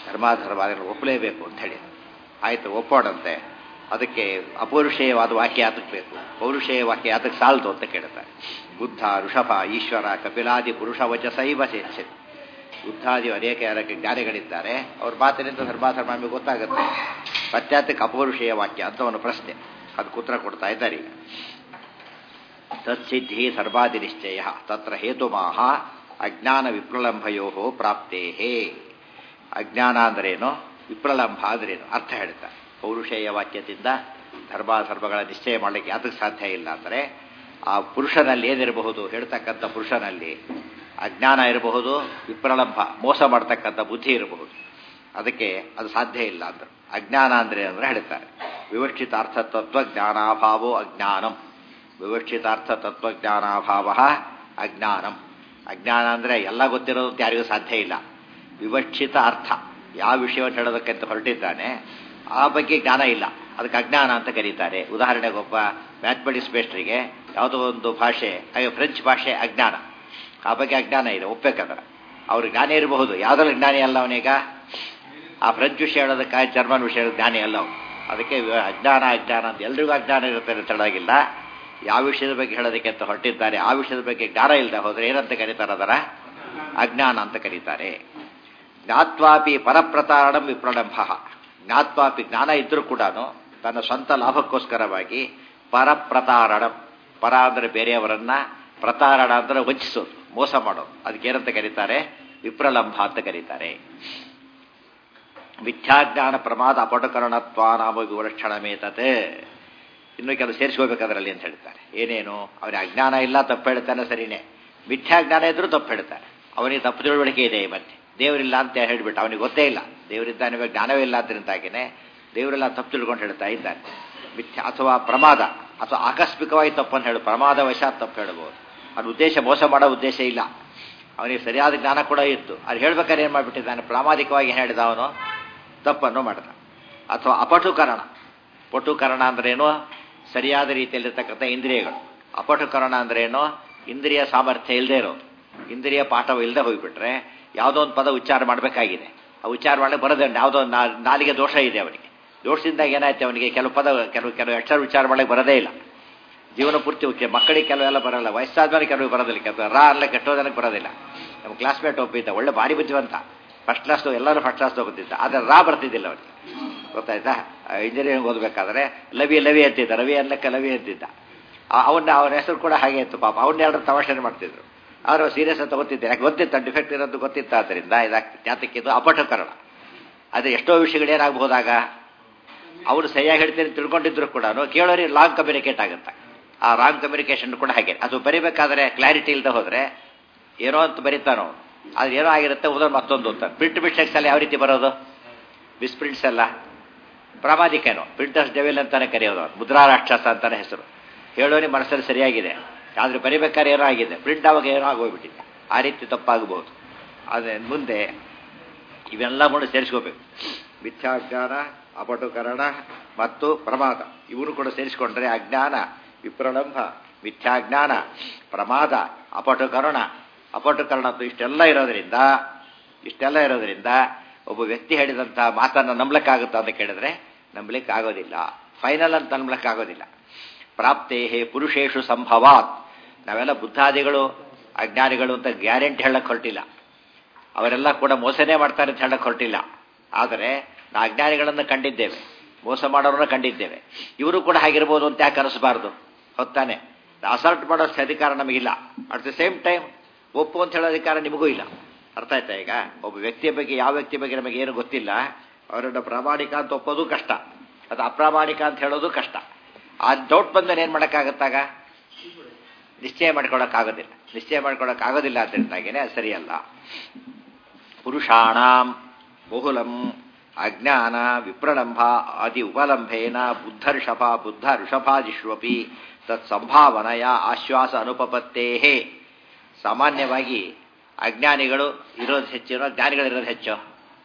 ಧರ್ಮಾಧರ್ಮಾದಿಗಳು ಒಪ್ಪಲೇಬೇಕು ಅಂತ ಹೇಳಿ ಆಯಿತು ಒಪ್ಪೋಣಂತೆ ಅದಕ್ಕೆ ಅಪೌರುಷೇಯವಾದ ವಾಕ್ಯ ಯಾತಕ್ಕೆ ಬೇಕು ಪೌರುಷೇಯ ವಾಕ್ಯ ಯಾತಕ್ಕೆ ಸಾಲದು ಅಂತ ಕೇಳ್ತಾರೆ ಬುದ್ಧ ಋಷಭ ಈಶ್ವರ ಕಪಿಲಾದಿ ಪುರುಷ ವಚಸೈವ ಸೇರಿಸಿ ಬುದ್ಧಾದಿ ಅನೇಕ ಯಾರಕ್ಕೆ ಜ್ಞಾನಿಗಳಿದ್ದಾರೆ ಅವ್ರ ಮಾತಿನಿಂದ ಧರ್ಮಾಧರ್ಮ ನಮಗೆ ಗೊತ್ತಾಗುತ್ತೆ ಪಶ್ಚಾತ್ತಕ್ಕೆ ಅಪೌರುಷೇಯ ವಾಕ್ಯ ಅಂತ ಒಂದು ಪ್ರಶ್ನೆ ಅದಕ್ಕೆ ಉತ್ತರ ಕೊಡ್ತಾ ಇದ್ದಾರೆ ಈಗ ತತ್ಸಿದ್ಧಿ ಸರ್ವಾದಿ ನಿಶ್ಚಯ ತತ್ರ ಹೇತುಮಾಹ ಅಜ್ಞಾನ ವಿಪ್ರಲಂಭಯೋ ಪ್ರಾಪ್ತೇ ಅಜ್ಞಾನ ಅಂದ್ರೇನು ವಿಪ್ರಲಂಭ ಅಂದ್ರೇನು ಅರ್ಥ ಹೇಳ್ತಾರೆ ಪೌರುಷೇಯ ವಾಕ್ಯದಿಂದ ಧರ್ಮಾಧರ್ಮಗಳ ನಿಶ್ಚಯ ಮಾಡಲಿಕ್ಕೆ ಯಾತಕ್ಕೆ ಸಾಧ್ಯ ಇಲ್ಲ ಅಂದರೆ ಆ ಪುರುಷನಲ್ಲಿ ಏನಿರಬಹುದು ಹೇಳ್ತಕ್ಕಂಥ ಪುರುಷನಲ್ಲಿ ಅಜ್ಞಾನ ಇರಬಹುದು ವಿಪ್ರಲಂಭ ಮೋಸ ಮಾಡ್ತಕ್ಕಂಥ ಬುದ್ಧಿ ಇರಬಹುದು ಅದಕ್ಕೆ ಅದು ಸಾಧ್ಯ ಇಲ್ಲ ಅಂದರು ಅಜ್ಞಾನ ಅಂದರೆ ಅಂದರೆ ಹೇಳ್ತಾರೆ ವಿವಕ್ಷಿತಾರ್ಥ ತತ್ವಜ್ಞಾನಾಭಾವೋ ಅಜ್ಞಾನಂ ವಿವಕ್ಷಿತಾರ್ಥ ತತ್ವಜ್ಞಾನಾಭಾವ ಅಜ್ಞಾನಂ ಅಜ್ಞಾನ ಅಂದರೆ ಎಲ್ಲ ಗೊತ್ತಿರೋದು ಅಂತ ಯಾರಿಗೂ ಸಾಧ್ಯ ಇಲ್ಲ ವಿವಕ್ಷಿತ ಅರ್ಥ ಯಾವ ವಿಷಯವನ್ನು ಹೇಳೋದಕ್ಕೆ ಅಂತ ಹೊರಟಿದ್ದಾನೆ ಆ ಬಗ್ಗೆ ಜ್ಞಾನ ಇಲ್ಲ ಅದಕ್ಕೆ ಅಜ್ಞಾನ ಅಂತ ಕರೀತಾರೆ ಉದಾಹರಣೆಗೆ ಒಬ್ಬ ಮ್ಯಾಥಮೆಟಿಕ್ಸ್ ಮೇಸ್ಟ್ರಿಗೆ ಯಾವುದೋ ಒಂದು ಭಾಷೆ ಹಾಗೆ ಫ್ರೆಂಚ್ ಭಾಷೆ ಅಜ್ಞಾನ ಆ ಬಗ್ಗೆ ಅಜ್ಞಾನ ಇದೆ ಒಪ್ಪಬೇಕಂದ್ರೆ ಅವ್ರಿಗೆ ಜ್ಞಾನ ಇರಬಹುದು ಯಾವುದ್ರಲ್ಲಿ ಜ್ಞಾನಿ ಅಲ್ಲ ಅವನೀಗ ಆ ಫ್ರೆಂಚ್ ವಿಷಯ ಹೇಳೋದಕ್ಕೆ ಜರ್ಮನ್ ವಿಷಯ ಜ್ಞಾನಿ ಅಲ್ಲ ಅವನು ಅದಕ್ಕೆ ಅಜ್ಞಾನ ಅಜ್ಞಾನ ಅಂತ ಎಲ್ರಿಗೂ ಅಜ್ಞಾನ ಇರುತ್ತೆ ಅಂತ ಹೇಳೋಗಿಲ್ಲ ಯಾವ ವಿಷಯದ ಬಗ್ಗೆ ಹೇಳೋದಕ್ಕೆ ಅಂತ ಹೊರಟಿದ್ದಾರೆ ಆ ವಿಷಯದ ಬಗ್ಗೆ ಜ್ಞಾನ ಇಲ್ಲದೆ ಹೋದರೆ ಏನಂತ ಕರೀತಾರೆ ಅದರ ಅಜ್ಞಾನ ಅಂತ ಕರೀತಾರೆ ಜ್ಞಾತ್ವಾಪಿ ಪರಪ್ರತಾರಣಂ ವಿಪ್ರಲಂಭ ಜ್ಞಾತ್ವಾಪಿ ಜ್ಞಾನ ಇದ್ರೂ ಕೂಡ ತನ್ನ ಸ್ವಂತ ಲಾಭಕ್ಕೋಸ್ಕರವಾಗಿ ಪರಪ್ರತಾರಣಂ ಪರ ಅಂದರೆ ಬೇರೆಯವರನ್ನ ಪ್ರತಾರಣ ಅಂದರೆ ವಂಚಿಸೋದು ಮೋಸ ಮಾಡೋದು ಅದಕ್ಕೇನಂತ ಕರೀತಾರೆ ವಿಪ್ರಲಂಭ ಅಂತ ಕರೀತಾರೆ ಮಿಥ್ಯಾಜ್ಞಾನ ಪ್ರಮಾದ ಅಪಟಕರಣತ್ವ ನಾಮ ವಿವರಕ್ಷಣಮೇತತೆ ಇನ್ನು ಕೆಲವು ಸೇರಿಸ್ಕೋಬೇಕದರಲ್ಲಿ ಅಂತ ಹೇಳ್ತಾರೆ ಏನೇನು ಅವನಿಗೆ ಅಜ್ಞಾನ ಇಲ್ಲ ತಪ್ಪು ಹೇಳ್ತಾನೆ ಸರಿನೇ ಮಿಥ್ಯಾಜ್ಞಾನ ಇದ್ರೂ ತಪ್ಪು ಹೇಳ್ತಾರೆ ಅವನಿಗೆ ತಪ್ಪು ತಿಳುವಳಿಕೆ ಇದೆ ಮತ್ತೆ ದೇವರಿಲ್ಲ ಅಂತ ಹೇಳ್ಬಿಟ್ಟು ಅವನಿಗೆ ಗೊತ್ತೇ ಇಲ್ಲ ದೇವರಿದ್ದಾನೆ ಜ್ಞಾನವೇ ಇಲ್ಲ ಅದರಿಂದಾಗಿನೇ ದೇವರೆಲ್ಲ ತಪ್ಪು ತಿಳ್ಕೊಂಡು ಹೇಳ್ತಾ ಇದ್ದಾನೆ ಮಿಥ್ಯ ಅಥವಾ ಪ್ರಮಾದ ಅಥವಾ ಆಕಸ್ಮಿಕವಾಗಿ ತಪ್ಪನ್ನು ಹೇಳು ಪ್ರಮಾದ ವಶಾತ್ ತಪ್ಪು ಹೇಳ್ಬೋದು ಅವನ ಉದ್ದೇಶ ಮೋಸ ಮಾಡೋ ಉದ್ದೇಶ ಇಲ್ಲ ಅವನಿಗೆ ಸರಿಯಾದ ಜ್ಞಾನ ಕೂಡ ಇತ್ತು ಅದು ಹೇಳ್ಬೇಕಾದ್ರೆ ಏನು ಮಾಡಿಬಿಟ್ಟಿದ್ದಾನೆ ಪ್ರಾಮಾದಿಕವಾಗಿ ಏನು ಹೇಳಿದ ಅವನು ತಪ್ಪನ್ನು ಮಾಡಿದ ಅಥವಾ ಅಪಟುಕರಣ ಪಟುಕರಣ ಅಂದ್ರೇನು ಸರಿಯಾದ ರೀತಿಯಲ್ಲಿರ್ತಕ್ಕಂಥ ಇಂದ್ರಿಯಗಳು ಅಪಟುಕರಣ ಅಂದ್ರೇನು ಇಂದ್ರಿಯ ಸಾಮರ್ಥ್ಯ ಇಲ್ಲದೆ ಇರೋದು ಇಂದ್ರಿಯ ಪಾಠವು ಇಲ್ಲದೆ ಹೋಗಿಬಿಟ್ರೆ ಯಾವುದೋ ಒಂದು ಪದ ಉಚ್ಚಾರ ಮಾಡಬೇಕಾಗಿದೆ ಆ ಉಚ್ಚಾರ ಮಾಡಲಿಕ್ಕೆ ಬರೋದೇ ಯಾವುದೋ ನಾಲಿಗೆ ದೋಷ ಇದೆ ಅವನಿಗೆ ದೋಷದಿಂದಾಗ ಏನಾಯ್ತು ಅವನಿಗೆ ಕೆಲವು ಪದ ಕೆಲವು ಕೆಲವು ಅಕ್ಷರ ಉಚ್ಚಾರ ಮಾಡಲಿಕ್ಕೆ ಬರೋದೇ ಇಲ್ಲ ಜೀವನ ಪೂರ್ತಿ ಉಚ್ಚ ಮಕ್ಕಳಿಗೆ ಕೆಲವೆಲ್ಲ ಬರಲ್ಲ ವಯಸ್ಸಾದ್ಮೇಲೆ ಕೆಲವು ಬರೋದಿಲ್ಲ ಕೆಲವು ರಾ ಅಲ್ಲ ಕೆಟ್ಟೋದನಕ್ಕೆ ಬರೋದಿಲ್ಲ ನಮ್ಮ ಕ್ಲಾಸ್ಮೇಟ್ ಒಪ್ಪಿದ್ದ ಒಳ್ಳೆ ಭಾರಿ ಬುದ್ಧಿವಂತ ಫಸ್ಟ್ ಕ್ಲಾಸ್ ಎಲ್ಲರೂ ಫಸ್ಟ್ ಕ್ಲಾಸ್ ತಗೋತಿದ್ದ ಆದರೆ ರಾ ಬರ್ತಿದ್ದಿಲ್ಲ ಅವನಿಗೆ ಗೊತ್ತಾಯ್ತಾ ಇಂಜಿನಿಯರಿಂಗ್ ಓದಬೇಕಾದ್ರೆ ಲವಿ ಲವಿ ಅಂತಿದ್ದ ರವಿ ಅನ್ನಕ್ಕೆ ಲವಿ ಅಂತಿದ್ದ ಅವನ್ನ ಅವನ ಹೆಸರು ಕೂಡ ಹಾಗೆ ಇತ್ತು ಪಾಪ ಅವನ್ನ ಎಲ್ಲರೂ ತಮಾಷೆ ಮಾಡ್ತಿದ್ರು ಅವರು ಸೀರಿಯಸ್ ಅಂತ ಗೊತ್ತಿದ್ದೆ ಯಾಕೆ ಗೊತ್ತಿತ್ತ ಡಿಫೆಕ್ಟ್ ಇರೋದು ಗೊತ್ತಿತ್ತ ಆದ್ದರಿಂದ ಇದಾಗ್ತದೆ ಜಾತಕ್ಕಿದ್ದು ಅಪಟಕರಣ ಆದರೆ ಎಷ್ಟೋ ವಿಷಯಗಳೇನಾಗಬಹುದಾಗ ಅವರು ಸರಿಯಾಗಿ ಹೇಳ್ತೀನಿ ತಿಳ್ಕೊಂಡಿದ್ರು ಕೂಡ ಕೇಳೋರಿಗೆ ಲಾಂಗ್ ಕಮ್ಯುನಿಕೇಟ್ ಆಗುತ್ತೆ ಆ ರಾಂಗ್ ಕಮ್ಯುನಿಕೇಶನ್ ಕೂಡ ಹಾಗೆ ಅದು ಬರಿಬೇಕಾದ್ರೆ ಕ್ಲಾರಿಟಿ ಇಲ್ಲದೆ ಹೋದರೆ ಏನೋ ಅಂತ ಬರೀತಾನೋ ಅದು ಏನೋ ಆಗಿರುತ್ತೆ ಉದಾಹರಣೆ ಮತ್ತೊಂದು ಅಂತ ಪ್ರಿಂಟ್ ಮಿಸ್ಟೇಕ್ಸ್ ಎಲ್ಲ ಯಾವ ರೀತಿ ಬರೋದು ಮಿಸ್ಪ್ರಿಂಟ್ಸ್ ಎಲ್ಲ ಪ್ರಾಮಾದಿಕೇನೋ ಪ್ರಿಂಟರ್ಸ್ ಡೆವಿಲ್ ಅಂತಾನೆ ಕರೆಯೋದು ಮುದ್ರಾ ರಾಕ್ಷಸ ಅಂತಾನೆ ಹೆಸರು ಹೇಳೋನಿ ಮನಸ್ಸಲ್ಲಿ ಸರಿಯಾಗಿದೆ ಆದರೆ ಬರಿಬೇಕಾದ್ರೆ ಏನೋ ಆಗಿದೆ ಪ್ರಿಂಟ್ ಆವಾಗ ಏನೋ ಆಗೋಗ್ಬಿಟ್ಟಿದೆ ಆ ರೀತಿ ತಪ್ಪಾಗಬಹುದು ಅದೇ ಮುಂದೆ ಇವೆಲ್ಲ ಕೂಡ ಸೇರಿಸ್ಕೋಬೇಕು ಮಿಥ್ಯಾಜ್ಞಾನ ಅಪಟುಕರಣ ಮತ್ತು ಪ್ರಮಾದ ಇವರು ಕೂಡ ಸೇರಿಸಿಕೊಂಡ್ರೆ ಅಜ್ಞಾನ ವಿಪ್ರಲಂಭ ಮಿಥ್ಯಾಜ್ಞಾನ ಪ್ರಮಾದ ಅಪಟುಕರಣ ಅಪಟುಕರಣ ಇಷ್ಟೆಲ್ಲ ಇರೋದ್ರಿಂದ ಇಷ್ಟೆಲ್ಲ ಇರೋದ್ರಿಂದ ಒಬ್ಬ ವ್ಯಕ್ತಿ ಹೇಳಿದಂಥ ಮಾತನ್ನು ನಂಬಲಿಕ್ಕಾಗುತ್ತಾ ಅಂತ ಕೇಳಿದ್ರೆ ನಂಬಲಿಕ್ಕೆ ಆಗೋದಿಲ್ಲ ಫೈನಲ್ ಅಂತ ನಂಬಲಿಕ್ಕಾಗೋದಿಲ್ಲ ಪ್ರಾಪ್ತೇ ಪುರುಷೇಶು ಸಂಭವಾತ್ ನಾವೆಲ್ಲ ಬುದ್ಧಾದಿಗಳು ಅಜ್ಞಾನಿಗಳು ಅಂತ ಗ್ಯಾರಂಟಿ ಹೇಳಕ್ಕೆ ಹೊರಟಿಲ್ಲ ಅವರೆಲ್ಲ ಕೂಡ ಮೋಸನೇ ಮಾಡ್ತಾರೆ ಅಂತ ಹೇಳಕ್ಕೆ ಹೊರಟಿಲ್ಲ ಆದರೆ ನಾ ಅಜ್ಞಾನಿಗಳನ್ನು ಕಂಡಿದ್ದೇವೆ ಮೋಸ ಮಾಡೋರನ್ನ ಕಂಡಿದ್ದೇವೆ ಇವರು ಕೂಡ ಹಾಗಿರ್ಬೋದು ಅಂತ ಯಾಕೆ ಅನಿಸಬಾರ್ದು ಹೊತ್ತಾನೆ ಅಸಾಲ್ಟ್ ಮಾಡೋ ಅಧಿಕಾರ ನಮಗಿಲ್ಲ ಅಟ್ ದ ಸೇಮ್ ಟೈಮ್ ಒಪ್ಪು ಅಂತ ಹೇಳೋ ಅಧಿಕಾರ ನಿಮಗೂ ಇಲ್ಲ ಅರ್ಥ ಆಯ್ತಾ ಈಗ ಒಬ್ಬ ವ್ಯಕ್ತಿಯ ಬಗ್ಗೆ ಯಾವ ವ್ಯಕ್ತಿ ಬಗ್ಗೆ ನಮಗೆ ಏನು ಗೊತ್ತಿಲ್ಲ ಅವರನ್ನು ಪ್ರಾಮಾಣಿಕ ಅಂತ ಒಪ್ಪೋದು ಕಷ್ಟ ಅದು ಅಪ್ರಾಮಾಣಿಕ ಅಂತ ಹೇಳೋದು ಕಷ್ಟ ಆ ಡೌಟ್ ಬಂದರೆ ಏನು ಮಾಡೋಕ್ಕಾಗತ್ತಾಗ ನಿಶ್ಚಯ ಮಾಡ್ಕೊಳಕ್ಕಾಗೋದಿಲ್ಲ ನಿಶ್ಚಯ ಮಾಡ್ಕೊಳಕ್ಕಾಗೋದಿಲ್ಲ ಅದರಿಂದಾಗೇನೆ ಅದು ಸರಿಯಲ್ಲ ಪುರುಷಾಣಾಂ ಬಹುಲಂ ಅಜ್ಞಾನ ವಿಪ್ರಲಂಭ ಅತಿ ಉಪಲಂಭೇನ ಬುದ್ಧರ್ಷಭ ಬುದ್ಧ ಋಷಭಾದಿಷ್ವಪಿ ತತ್ ಸಂಭಾವನೆಯ ಆಶ್ವಾಸ ಅನುಪಪತ್ತೇಹೇ ಸಾಮಾನ್ಯವಾಗಿ ಅಜ್ಞಾನಿಗಳು ಇರೋದು ಹೆಚ್ಚಿನೋ ಜ್ಞಾನಿಗಳಿರೋದು ಹೆಚ್ಚು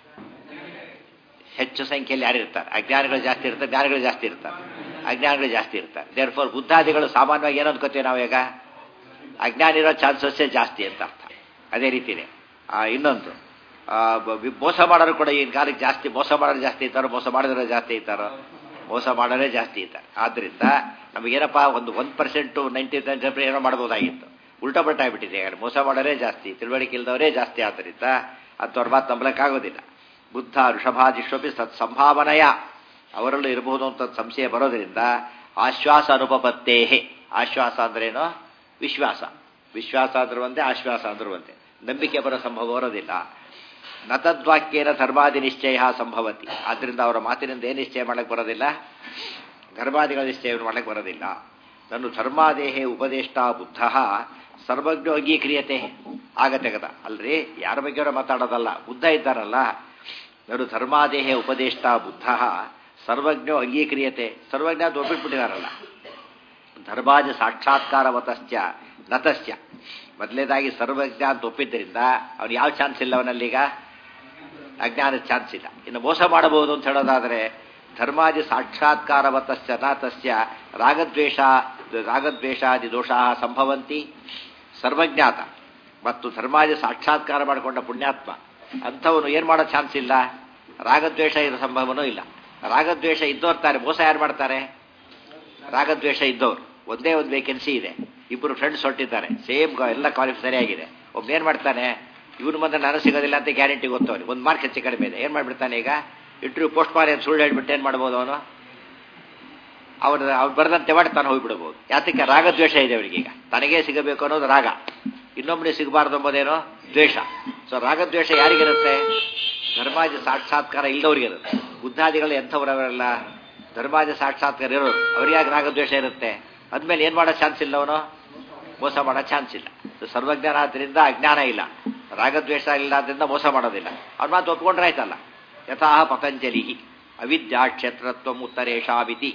ಹೆಚ್ಚು ಸಂಖ್ಯೆಯಲ್ಲಿ ಯಾರಿರ್ತಾರೆ ಅಜ್ಞಾನಿಗಳು ಜಾಸ್ತಿ ಇರ್ತಾರೆ ಜ್ಞಾನಿಗಳು ಜಾಸ್ತಿ ಇರ್ತಾರೆ ಅಜ್ಞಾನಿಗಳು ಜಾಸ್ತಿ ಇರ್ತಾರೆ ದೇರ್ ಫೋರ್ ಬುದ್ಧಾದಿಗಳು ಸಾಮಾನ್ಯವಾಗಿ ಏನು ಅನ್ಕೋತೀವಿ ನಾವು ಈಗ ಅಜ್ಞಾನಿ ಇರೋ ಚಾನ್ಸಸ್ಸೇ ಜಾಸ್ತಿ ಅಂತ ಅರ್ಥ ಅದೇ ರೀತಿನೇ ಇನ್ನೊಂದು ಆ, ಬ- ವಿ- ಮೋಸ ಮಾಡೋರು ಕೂಡ ಈಗಿನ ಕಾಲಕ್ಕೆ ಜಾಸ್ತಿ ಮೋಸ ಮಾಡೋರು ಜಾಸ್ತಿ ಇದ್ದಾರೋ ಮೋಸ ಮಾಡಿದ್ರೆ ಜಾಸ್ತಿ ಇದ್ದಾರೋ ಮೋಸ ಮಾಡೋರೇ ಜಾಸ್ತಿ ಇದ್ದಾರೆ ಆದ್ರಿಂದ ನಮಗೇನಪ್ಪ ಒಂದು ಒನ್ ಪರ್ಸೆಂಟು ನೈಂಟಿ ನೈನ್ ಏನೋ ಮಾಡ್ಬೋದಾಗಿತ್ತು ಉಲ್ಟಾ ಪಲ್ಟಾ ಆಗ್ಬಿಟ್ಟಿದೆ ಈಗ ಮೋಸ ಮಾಡೋರೇ ಜಾಸ್ತಿ ತಿಳುವಳಿಕೆ ಇಲ್ಲದವರೇ ಜಾಸ್ತಿ ಆದ್ದರಿಂದ ಅಂಥವ್ರ ಮಾತು ನಂಬಲಕ್ಕಾಗೋದಿಲ್ಲ ಬುದ್ಧ ಋಷಭಾದಿಶ್ವಪಿ ಸತ್ ಸಂಭಾವನೆಯ ಅವರಲ್ಲೂ ಇರಬಹುದು ಅಂತ ಸಂಶಯ ಬರೋದ್ರಿಂದ ಆಶ್ವಾಸ ಅನುಪಪತ್ತೇಹೆ ಆಶ್ವಾಸ ಅಂದ್ರೇನು ವಿಶ್ವಾಸ ವಿಶ್ವಾಸ ಅಂದ್ರೂ ಒಂದೇ ಆಶ್ವಾಸ ಅಂದ್ರೂ ಒಂದೇ ನಂಬಿಕೆ ಬರೋ ಸಂಭವ ಬರೋದಿಲ್ಲ ನತದ್ವಾಕ್ಯೇನ ಧರ್ಮಾದಿ ನಿಶ್ಚಯ ಸಂಭವತಿ ಆದ್ರಿಂದ ಅವರ ಮಾತಿನಿಂದ ಏನು ನಿಶ್ಚಯ ಮಾಡಕ್ಕೆ ಬರೋದಿಲ್ಲ ಧರ್ಮಾದಿಗಳ ನಿಶ್ಚಯ ಮಾಡಕ್ಕೆ ಬರೋದಿಲ್ಲ ನಾನು ಧರ್ಮಾದೇಹೇ ಉಪದೇಷ್ಟ ಬುದ್ಧ ಸರ್ವಜ್ಞ ಅಂಗೀಕ್ರಿಯತೆ ಆಗತ್ತೆ ಕದ ಅಲ್ರಿ ಯಾರ ಬಗ್ಗೆ ಅವರ ಮಾತಾಡೋದಲ್ಲ ಬುದ್ಧ ಇದ್ದಾರಲ್ಲ ನಾನು ಧರ್ಮಾದೇಹೇ ಉಪದೇಷ್ಟ ಬುದ್ಧ ಸರ್ವಜ್ಞ ಅಂಗೀಕ್ರಿಯತೆ ಸರ್ವಜ್ಞ ಅಂತ ಒಪ್ಪಿಟ್ಬಿಟ್ಟಿದಾರಲ್ಲ ಧರ್ಮಾಜ ಸಾಕ್ಷಾತ್ಕಾರವತಶ್ಚ ನತಶ್ಚ ಮೊದಲನೇದಾಗಿ ಸರ್ವಜ್ಞ ಅಂತ ಒಪ್ಪಿದ್ದರಿಂದ ಅವ್ನು ಯಾವ ಚಾನ್ಸ್ ಇಲ್ಲ ಅವನಲ್ಲೀಗ ಅಜ್ಞಾನದ ಚಾನ್ಸ್ ಇಲ್ಲ ಇನ್ನು ಮೋಸ ಮಾಡಬಹುದು ಅಂತ ಹೇಳೋದಾದರೆ ಧರ್ಮಾದಿ ಸಾಕ್ಷಾತ್ಕಾರವತಶ್ಚ ನತಸ್ಯ ರಾಗದ್ವೇಷ ರಾಗದ್ವೇಷಾದಿ ದೋಷ ಸಂಭವಂತಿ ಸರ್ವಜ್ಞಾತ ಮತ್ತು ಧರ್ಮಾದಿ ಸಾಕ್ಷಾತ್ಕಾರ ಮಾಡಿಕೊಂಡ ಪುಣ್ಯಾತ್ಮ ಅಂಥವನು ಏನು ಮಾಡೋ ಚಾನ್ಸ್ ಇಲ್ಲ ರಾಗದ್ವೇಷ ಇರೋ ಸಂಭವನೂ ಇಲ್ಲ ರಾಗದ್ವೇಷ ಇದ್ದೋರ್ತಾರೆ ಮೋಸ ಯಾರು ಮಾಡ್ತಾರೆ ರಾಗದ್ವೇಷ ಇದ್ದವ್ರು ಒಂದೇ ಒಂದು ವೇಕೆನ್ಸಿ ಇದೆ ಇಬ್ಬರು ಫ್ರೆಂಡ್ಸ್ ಹೊಟ್ಟಿದ್ದಾರೆ ಸೇಮ್ ಎಲ್ಲ ಕ್ವಾಲಿಫೈ ಸರಿಯಾಗಿದೆ ಒಬ್ಬ ಏನು ಮಾಡ್ತಾನೆ ಇವನು ಬಂದ್ರೆ ನಾನು ಸಿಗೋದಿಲ್ಲ ಅಂತ ಗ್ಯಾರಂಟಿ ಗೊತ್ತವನು ಒಂದು ಮಾರ್ಕ್ ಹೆಚ್ಚು ಕಡಿಮೆ ಇದೆ ಏನು ಮಾಡ್ಬಿಡ್ತಾನೆ ಈಗ ಇಂಟರ್ವ್ಯೂ ಪೋಸ್ಟ್ ಮಾಡಿ ಅಂತ ಸುಳ್ಳು ಹೇಳ್ಬಿಟ್ಟು ಏನು ಮಾಡ್ಬೋದು ಅವನು ಅವನು ಅವ್ನು ಬರೆದಂತೆ ಮಾಡಿ ತಾನು ಹೋಗ್ಬಿಡ್ಬೋದು ಯಾತಕ್ಕೆ ರಾಗದ್ವೇಷ ಇದೆ ಅವನಿಗೆ ಈಗ ತನಗೇ ಸಿಗಬೇಕು ಅನ್ನೋದು ರಾಗ ಇನ್ನೊಬ್ಬನಿಗೆ ಸಿಗಬಾರ್ದು ಎಂಬುದೇನೋ ದ್ವೇಷ ಸೊ ರಾಗದ್ವೇಷ ಯಾರಿಗಿರುತ್ತೆ ಧರ್ಮಾದಿ ಸಾಕ್ಷಾತ್ಕಾರ ಇಲ್ಲದವ್ರಿಗಿರುತ್ತೆ ಬುದ್ಧಾದಿಗಳು ಎಂಥವ್ರವರೆಲ್ಲ ಧರ್ಮಾದಿ ಸಾಕ್ಷಾತ್ಕಾರ ಇರೋರು ಅವ್ರಿಗಾಗಿ ರಾಗದ್ವೇಷ ಇರುತ್ತೆ ಅದ್ಮೇಲೆ ಏನು ಮಾಡೋ ಚಾನ್ಸ್ ಇಲ್ಲ ಅವನು ಮೋಸ ಮಾಡೋ ಚಾನ್ಸ್ ಇಲ್ಲ ಸರ್ವಜ್ಞಾನ ಆದ್ದರಿಂದ ಅಜ್ಞಾನ ಇಲ್ಲ ರಾಗದ್ವೇಷ ಇಲ್ಲ ಆದ್ದರಿಂದ ಮೋಸ ಮಾಡೋದಿಲ್ಲ ಅವ್ರ ಮಾತು ಒಪ್ಕೊಂಡ್ರೆ ಆಯ್ತಲ್ಲ ಯಥಾ ಪತಂಜಲಿ ಅವಿದ್ಯಾ ಕ್ಷೇತ್ರತ್ವ ಉತ್ತರೇಶಾವಿತಿ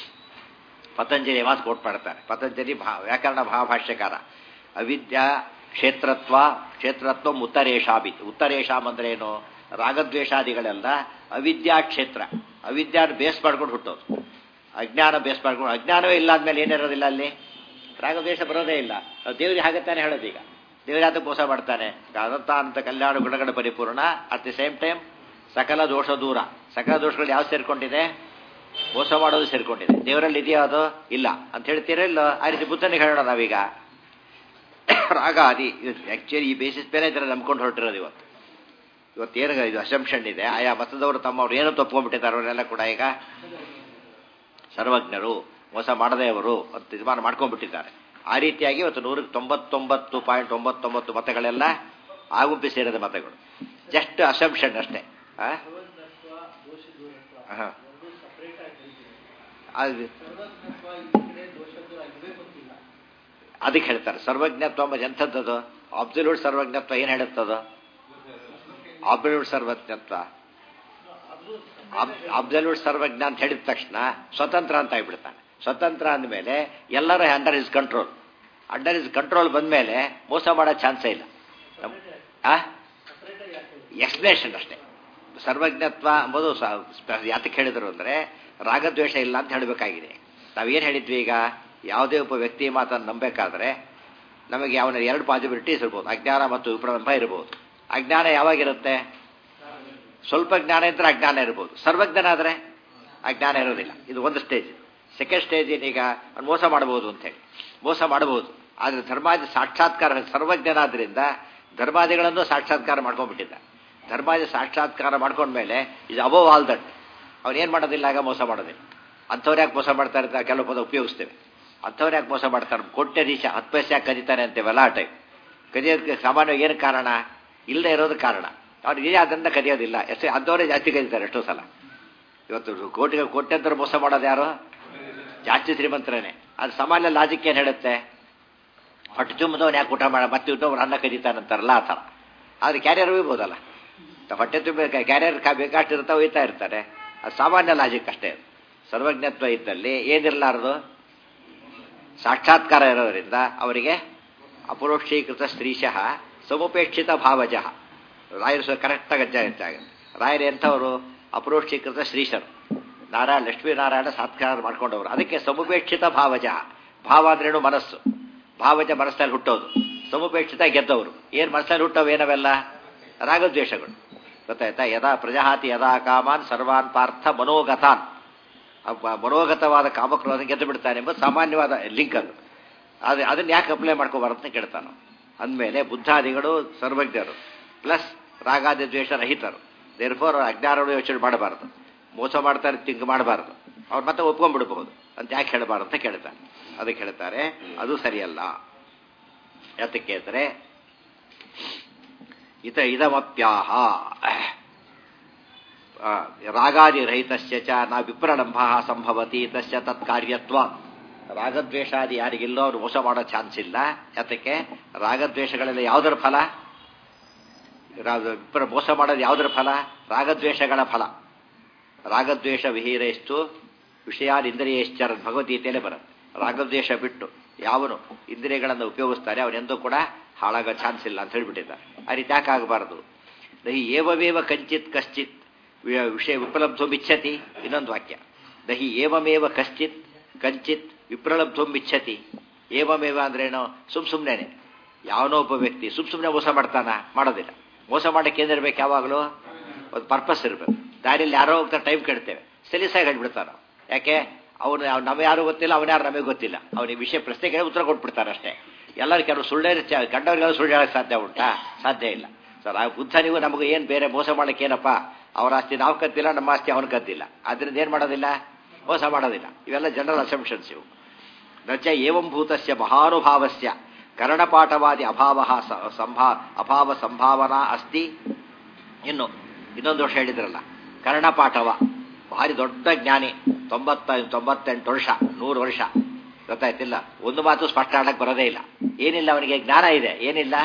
ಪತಂಜಲಿ ಮಾತು ಕೋಟ್ ಮಾಡ್ತಾರೆ ಪತಂಜಲಿ ಭಾ ವ್ಯಾಕರಣ ಮಹಾಭಾಷ್ಯಕಾರ ಅವಿದ್ಯಾ ಕ್ಷೇತ್ರತ್ವ ಕ್ಷೇತ್ರತ್ವ ಉತ್ತರೇಶಾಬಿತ್ ಉತ್ತರೇಶಾಮ್ ಅಂದ್ರೆ ಏನು ರಾಗದ್ವೇಷಾದಿಗಳೆಲ್ಲ ಅವಿದ್ಯಾ ಕ್ಷೇತ್ರ ಅವಿದ್ಯಾ ಬೇಸ್ ಮಾಡ್ಕೊಂಡು ಹುಟ್ಟೋದು ಅಜ್ಞಾನ ಬೇಸ್ ಮಾಡ್ಕೊಂಡು ಅಜ್ಞಾನವೇ ಇಲ್ಲ ಅಂದಮೇಲೆ ಏನಿರೋದಿಲ್ಲ ಅಲ್ಲಿ ರಾಗದ್ವೇಷ ಬರೋದೇ ಇಲ್ಲ ದೇವರಿಗೆ ಹಾಗೆ ತಾನೇ ಹೇಳೋದು ಈಗ ದೇವರ ಅದಕ್ಕೆ ಮೋಸ ಮಾಡ್ತಾನೆ ಅನಂತ ಅಂತ ಕಲ್ಯಾಣ ಗುಣಗಳ ಪರಿಪೂರ್ಣ ಅಟ್ ದಿ ಸೇಮ್ ಟೈಮ್ ಸಕಲ ದೋಷ ದೂರ ಸಕಲ ದೋಷಗಳು ಯಾವ್ದು ಸೇರ್ಕೊಂಡಿದೆ ಮೋಸ ಮಾಡೋದು ಸೇರ್ಕೊಂಡಿದೆ ದೇವರಲ್ಲಿ ಇದೆಯೋ ಅದು ಇಲ್ಲ ಅಂತ ಹೇಳ್ತೀರಾ ಇಲ್ಲ ಆ ರೀತಿ ಬುದ್ಧನಿಗೆ ಹೇಳೋಣ ನಾವೀಗ ರಾಗ ಆದಿ ಆಕ್ಚುಲಿ ಈ ಬೇಸಿಸ್ ಮೇಲೆ ಇದರ ನಂಬ್ಕೊಂಡು ಹೊರಟಿರೋದು ಇವತ್ತು ಇವತ್ತು ಏನು ಇದು ಅಸಂಪ್ಷನ್ ಇದೆ ಆಯಾ ಮತದವರು ತಮ್ಮವ್ರು ಏನೋ ತಪ್ಕೊಂಡ್ಬಿಟ್ಟಿದ್ದಾರೆ ಅವರೆಲ್ಲ ಕೂಡ ಈಗ ಸರ್ವಜ್ಞರು ಮೋಸ ಮಾಡದೇ ಅವರು ಅಂತ ತೀರ್ಮಾನ ಮಾಡ್ಕೊಂಡ್ಬಿಟ್ಟಿದ್ದಾರೆ ಆ ರೀತಿಯಾಗಿ ಇವತ್ತು ನೂರಕ್ಕೆ ತೊಂಬತ್ತೊಂಬತ್ತು ಪಾಯಿಂಟ್ ಒಂಬತ್ತೊಂಬತ್ತು ಮತಗಳೆಲ್ಲ ಆಗುಂಪಿ ಸೇರಿದ ಮತಗಳು ಜಸ್ಟ್ ಅಸಂಪ್ಷನ್ ಅಷ್ಟೇ ಆ? ಹ. ಅದು ಅದಕ್ಕೆ ಹೇಳ್ತಾರೆ ಸರ್ವಜ್ಞತ್ವ ಎಂಬ ಎಂಥದ್ದು ಅಬ್ಸಲ್ಯೂಟ್ ಸರ್ವಜ್ಞತ್ವ ಏನು ಹೇಳುತ್ತದು ಅಬ್ಸಲ್ಯೂಟ್ ಸರ್ವಜ್ಞತ್ವ ಅಬ್ಸಲ್ಯೂಟ್ ಸರ್ವಜ್ಞ ಅಂತ ಹೇಳಿದ ತಕ್ಷಣ ಸ್ವತಂತ್ರ ಅಂತ ಆಗ್ಬಿಡ್ತಾನೆ ಸ್ವತಂತ್ರ ಅಂದಮೇಲೆ ಎಲ್ಲರೂ under his control under his control ಬಂದಮೇಲೆ ಮೋಸ ಮಾಡೋ ಚಾನ್ಸೇ ಇಲ್ಲ ಎಕ್ಸ್ಪ್ಲೇಷನ್ ಅಷ್ಟೇ ಸರ್ವಜ್ಞತ್ವ ಎಂಬುದು ಯಾತಕ್ಕೆ ಹೇಳಿದರು ಅಂದರೆ ರಾಗದ್ವೇಷ ಇಲ್ಲ ಅಂತ ಹೇಳಬೇಕಾಗಿದೆ ನಾವೇನು ಹೇಳಿದ್ವಿ ಈಗ ಯಾವುದೇ ಒಬ್ಬ ವ್ಯಕ್ತಿ ಮಾತನ್ನು ನಂಬಬೇಕಾದ್ರೆ ನಮಗೆ ಅವನ ಎರಡು ಪಾಸಿಬಿಲಿಟೀಸ್ ಇರ್ಬೋದು ಅಜ್ಞಾನ ಮತ್ತು ವಿಪ್ರಲಂಬ ಇರ್ಬೋದು ಅಜ್ಞಾನ ಯಾವಾಗಿರುತ್ತೆ ಸ್ವಲ್ಪ ಜ್ಞಾನ ಇದ್ದರೆ ಅಜ್ಞಾನ ಇರ್ಬೋದು ಸರ್ವಜ್ಞಾನ ಆದರೆ ಅಜ್ಞಾನ ಇರೋದಿಲ್ಲ ಇದು ಒಂದು ಸ್ಟೇಜ್ ಸೆಕೆಂಡ್ ಸ್ಟೇಜ್ ಏನೀಗ ಅವ್ನು ಮೋಸ ಮಾಡಬಹುದು ಅಂತೇಳಿ ಮೋಸ ಮಾಡಬಹುದು ಆದರೆ ಧರ್ಮಾದಿ ಸಾಕ್ಷಾತ್ಕಾರ ಸರ್ವಜ್ಞನಾದ್ರಿಂದ ಧರ್ಮಾದಿಗಳನ್ನು ಸಾಕ್ಷಾತ್ಕಾರ ಮಾಡ್ಕೊಂಡ್ಬಿಟ್ಟಿದ್ದ ಧರ್ಮಾದಿ ಸಾಕ್ಷಾತ್ಕಾರ ಮಾಡ್ಕೊಂಡ್ಮೇಲೆ ಇದು ಅಬೋವ್ ಆಲ್ ದಟ್ ಅವನೇನು ಮಾಡೋದಿಲ್ಲ ಆಗ ಮೋಸ ಮಾಡೋದಿಲ್ಲ ಅಂಥವ್ರು ಯಾಕೆ ಮೋಸ ಮಾಡ್ತಾ ಇರ್ತಾರೆ ಕೆಲವು ಪದ ಉಪಯೋಗಿಸ್ತೇವೆ ಅಂಥವ್ರು ಯಾಕೆ ಮೋಸ ಮಾಡ್ತಾರೆ ಕೊಟ್ಟೆ ದಿಶ ಹತ್ತು ಪೈಸೆ ಯಾಕೆ ಕದೀತಾನೆ ಅಂತೇವಲ್ಲ ಆ ಟೈಮ್ ಕದಿಯೋದಕ್ಕೆ ಸಾಮಾನ್ಯವಾಗಿ ಏನು ಕಾರಣ ಇಲ್ಲದೆ ಇರೋದು ಕಾರಣ ಅವ್ರಿಗೆ ಅದರಿಂದ ಕದಿಯೋದಿಲ್ಲ ಎಷ್ಟು ಅಂಥವರೇ ಜಾಸ್ತಿ ಕದೀತಾರೆ ಎಷ್ಟೋ ಸಲ ಇವತ್ತು ಕೋಟಿಗೆ ಕೋಟ್ಯಂತರ ಮೋಸ ಮಾಡೋದು ಯಾರು ಜಾಸ್ತಿ ಶ್ರೀಮಂತರೇನೆ ಅದು ಸಾಮಾನ್ಯ ಲಾಜಿಕ್ ಏನು ಹೇಳುತ್ತೆ ಹೊಟ್ಟೆ ತುಂಬಿದವನು ಯಾಕೆ ಊಟ ಮಾಡ ಮತ್ತೆ ಇನ್ನೊಬ್ರು ಅನ್ನ ಕದೀತಾನಂತಾರಲ್ಲ ಆ ಥರ ಆದರೆ ಕ್ಯಾರಿಯರ್ ಒಯ್ಬೋದಲ್ಲ ಹೊಟ್ಟೆ ತುಂಬ ಕ್ಯಾರಿಯರ್ ಬೇಕಾಷ್ಟು ಇರ್ತಾ ಒಯ್ತಾ ಇರ್ತಾರೆ ಅದು ಸಾಮಾನ್ಯ ಲಾಜಿಕ್ ಅಷ್ಟೇ ಸರ್ವಜ್ಞತ್ವ ಇದ್ದಲ್ಲಿ ಏನಿರಲಾರದು ಸಾಕ್ಷಾತ್ಕಾರ ಇರೋದರಿಂದ ಅವರಿಗೆ ಅಪರೋಕ್ಷೀಕೃತ ಸ್ತ್ರೀಶಃ ಸಮುಪೇಕ್ಷಿತ ಭಾವಜಃ ರಾಯರು ಕರೆಕ್ಟಾಗಿ ಅಜ್ಜಾಗುತ್ತೆ ರಾಯರು ಎಂಥವರು ಅಪರೋಕ್ಷೀಕೃತ ಶ್ರೀಶರು ನಾರಾಯಣ ಲಕ್ಷ್ಮೀನಾರಾಯಣ ಸಾತ್ಕಾರ ಮಾಡ್ಕೊಂಡವರು ಅದಕ್ಕೆ ಸಮುಪೇಕ್ಷಿತ ಭಾವಜ ಭಾವ ಅಂದ್ರೇನು ಮನಸ್ಸು ಭಾವಜ ಮನಸ್ಸಲ್ಲಿ ಹುಟ್ಟೋದು ಸಮುಪೇಕ್ಷಿತ ಗೆದ್ದವರು ಏನು ಮನಸ್ಸಲ್ಲಿ ಹುಟ್ಟವು ಏನವೆಲ್ಲ ರಾಗದ್ವೇಷಗಳು ಗೊತ್ತಾಯ್ತಾ ಯದಾ ಪ್ರಜಾಹಾತಿ ಯದಾ ಕಾಮಾನ್ ಸರ್ವಾನ್ ಪಾರ್ಥ ಮನೋಗತಾನ್ ಅಬ್ಬ ಮನೋಗತವಾದ ಕಾಮಕ್ರೋಧ ಗೆದ್ದು ಬಿಡ್ತಾನೆ ಎಂಬುದು ಸಾಮಾನ್ಯವಾದ ಲಿಂಕ್ ಅದು ಅದು ಅದನ್ನ ಯಾಕೆ ಅಪ್ಲೈ ಮಾಡ್ಕೋಬಾರದು ಅಂತ ಕೇಳ್ತಾನೆ ಅಂದಮೇಲೆ ಬುದ್ಧಾದಿಗಳು ಸರ್ವಜ್ಞರು ಪ್ಲಸ್ ರಾಗಾದಿ ದ್ವೇಷ ರಹಿತರು ದೇರ್ಫೋರ್ ಅಜ್ಞಾನಗಳು ಯೋಚನೆ ಮಾಡಬಾರದು ಮೋಸ ಮಾಡ್ತಾರೆ ತಿಂಕ್ ಮಾಡಬಾರದು ಅವ್ರು ಮತ್ತೆ ಒಪ್ಕೊಂಡ್ಬಿಡ್ಬಹುದು ಅಂತ ಯಾಕೆ ಹೇಳಬಾರದು ಅಂತ ಕೇಳ್ತಾರೆ ಅದಕ್ಕೆ ಹೇಳ್ತಾರೆ ಅದು ಸರಿಯಲ್ಲ ಯಾತಕ್ಕೆ ಅಂದರೆ ಇತ ಇದಮಪ್ಯಾಹ ರಾಗಾದಿರಹಿತಸ್ಯ ಚ ನಾ ವಿಪ್ರಲಂಭ ಸಂಭವತಿ ತಸ್ಯ ತತ್ಕಾರ್ಯತ್ವ ರಾಗದ್ವೇಷಾದಿ ಯಾರಿಗಿಲ್ಲೋ ಅವ್ರು ಮೋಸ ಮಾಡೋ ಚಾನ್ಸ್ ಇಲ್ಲ ಯಾತಕ್ಕೆ ರಾಗದ್ವೇಷಗಳೆಲ್ಲ ಯಾವುದರ ಫಲ ವಿಪ್ರ ಮೋಸ ಮಾಡೋದು ಯಾವುದರ ಫಲ ರಾಗದ್ವೇಷಗಳ ಫಲ ರಾಗದ್ವೇಷ ವಿಹೀರೆಷ್ಟು ವಿಷಯಾದಿಂದ್ರಿಯಶ್ಚರ ಭಗವದ್ಗೀತೆಯಲ್ಲೇ ಬರುತ್ತೆ ರಾಗದ್ವೇಷ ಬಿಟ್ಟು ಯಾವನು ಇಂದ್ರಿಯಗಳನ್ನು ಉಪಯೋಗಿಸ್ತಾರೆ ಅವನೆಂದೂ ಕೂಡ ಹಾಳಾಗೋ ಚಾನ್ಸ್ ಇಲ್ಲ ಅಂತ ಹೇಳ್ಬಿಟ್ಟಿದ್ದಾರೆ ಆ ರೀತಿ ಯಾಕಾಗಬಾರದು ದಹಿ ಏವಮೇವ ಕಂಚಿತ್ ಕಶ್ಚಿತ್ ವಿಷಯ ವಿಪ್ರಲಬ್ಧೋ ಬಿಚ್ಚತಿ ಇನ್ನೊಂದು ವಾಕ್ಯ ದಹಿ ಏವಮೇವ ಕಶ್ಚಿತ್ ಕಂಚಿತ್ ವಿಪ್ರಲಬ್ಧೋ ಬಿಚ್ಚತಿ ಏವಮೇವ ಅಂದ್ರೇನು ಸುಮ್ ಸುಮ್ಮನೆ ಯಾವನೋ ಒಬ್ಬ ವ್ಯಕ್ತಿ ಸುಮ್ ಸುಮ್ಮನೆ ಮೋಸ ಮಾಡ್ತಾನ ಮಾಡೋದಿಲ್ಲ ಮೋಸ ಮಾಡಕ್ಕೆ ಏನಿರ್ಬೇಕು ಯಾವಾಗಲೂ ಒಂದು ಪರ್ಪಸ್ ಇರಬೇಕು ದಾರಿಯಲ್ಲಿ ಯಾರೋ ಹೋಗ್ತಾ ಟೈಮ್ ಕೇಳ್ತೇವೆ ಸಲೀಸಾಗಿ ಹೇಳ್ಬಿಡ್ತಾನ ಯಾಕೆ ಅವನು ನಮ್ಮ ಯಾರು ಗೊತ್ತಿಲ್ಲ ಅವನ ಯಾರು ನಮಗೆ ಗೊತ್ತಿಲ್ಲ ಅವನಿಗೆ ವಿಷಯ ಪ್ರಶ್ನೆ ಕೇಳಿ ಉತ್ತರ ಕೊಟ್ಬಿಡ್ತಾರೆ ಅಷ್ಟೇ ಎಲ್ಲರೂ ಕೆಲವರು ಸುಳ್ಳೇ ಗಂಡವ್ರಿಗೆಲ್ಲ ಸುಳ್ಳು ಹೇಳಕ್ಕೆ ಸಾಧ್ಯ ಉಂಟಾ ಸಾಧ್ಯ ಇಲ್ಲ ಸರ್ ಆ ಬುದ್ಧನಿಗೂ ನಮಗೂ ಏನು ಬೇರೆ ಮೋಸ ಮಾಡಕ್ಕೆ ಏನಪ್ಪ ಅವರ ಆಸ್ತಿ ನಾವು ಕದ್ದಿಲ್ಲ ನಮ್ಮ ಆಸ್ತಿ ಅವನು ಕದ್ದಿಲ್ಲ ಅದರಿಂದ ಏನು ಮಾಡೋದಿಲ್ಲ ಮೋಸ ಮಾಡೋದಿಲ್ಲ ಇವೆಲ್ಲ ಜನರಲ್ ಅಸಂಪ್ಷನ್ಸ್ ಇವು ನಚ ಏವಂಭೂತಸ್ಯ ಮಹಾನುಭಾವಸ್ಯ ಕರ್ಣಪಾಠವಾದಿ ಅಭಾವ ಸಂಭಾ ಅಭಾವ ಸಂಭಾವನಾ ಅಸ್ತಿ ಇನ್ನು ಇನ್ನೊಂದು ವರ್ಷ ಹೇಳಿದ್ರಲ್ಲ ಕರ್ಣಪಾಠವ ಭಾರಿ ದೊಡ್ಡ ಜ್ಞಾನಿ ತೊಂಬತ್ತ ತೊಂಬತ್ತೆಂಟು ವರ್ಷ ನೂರು ವರ್ಷ ಗೊತ್ತಾಯ್ತಿಲ್ಲ ಒಂದು ಮಾತು ಸ್ಪಷ್ಟ ಆಡಕ್ಕೆ ಬರೋದೇ ಇಲ್ಲ ಏನಿಲ್ಲ ಅವನಿಗೆ ಜ್ಞಾನ ಇದೆ ಏನಿಲ್ಲ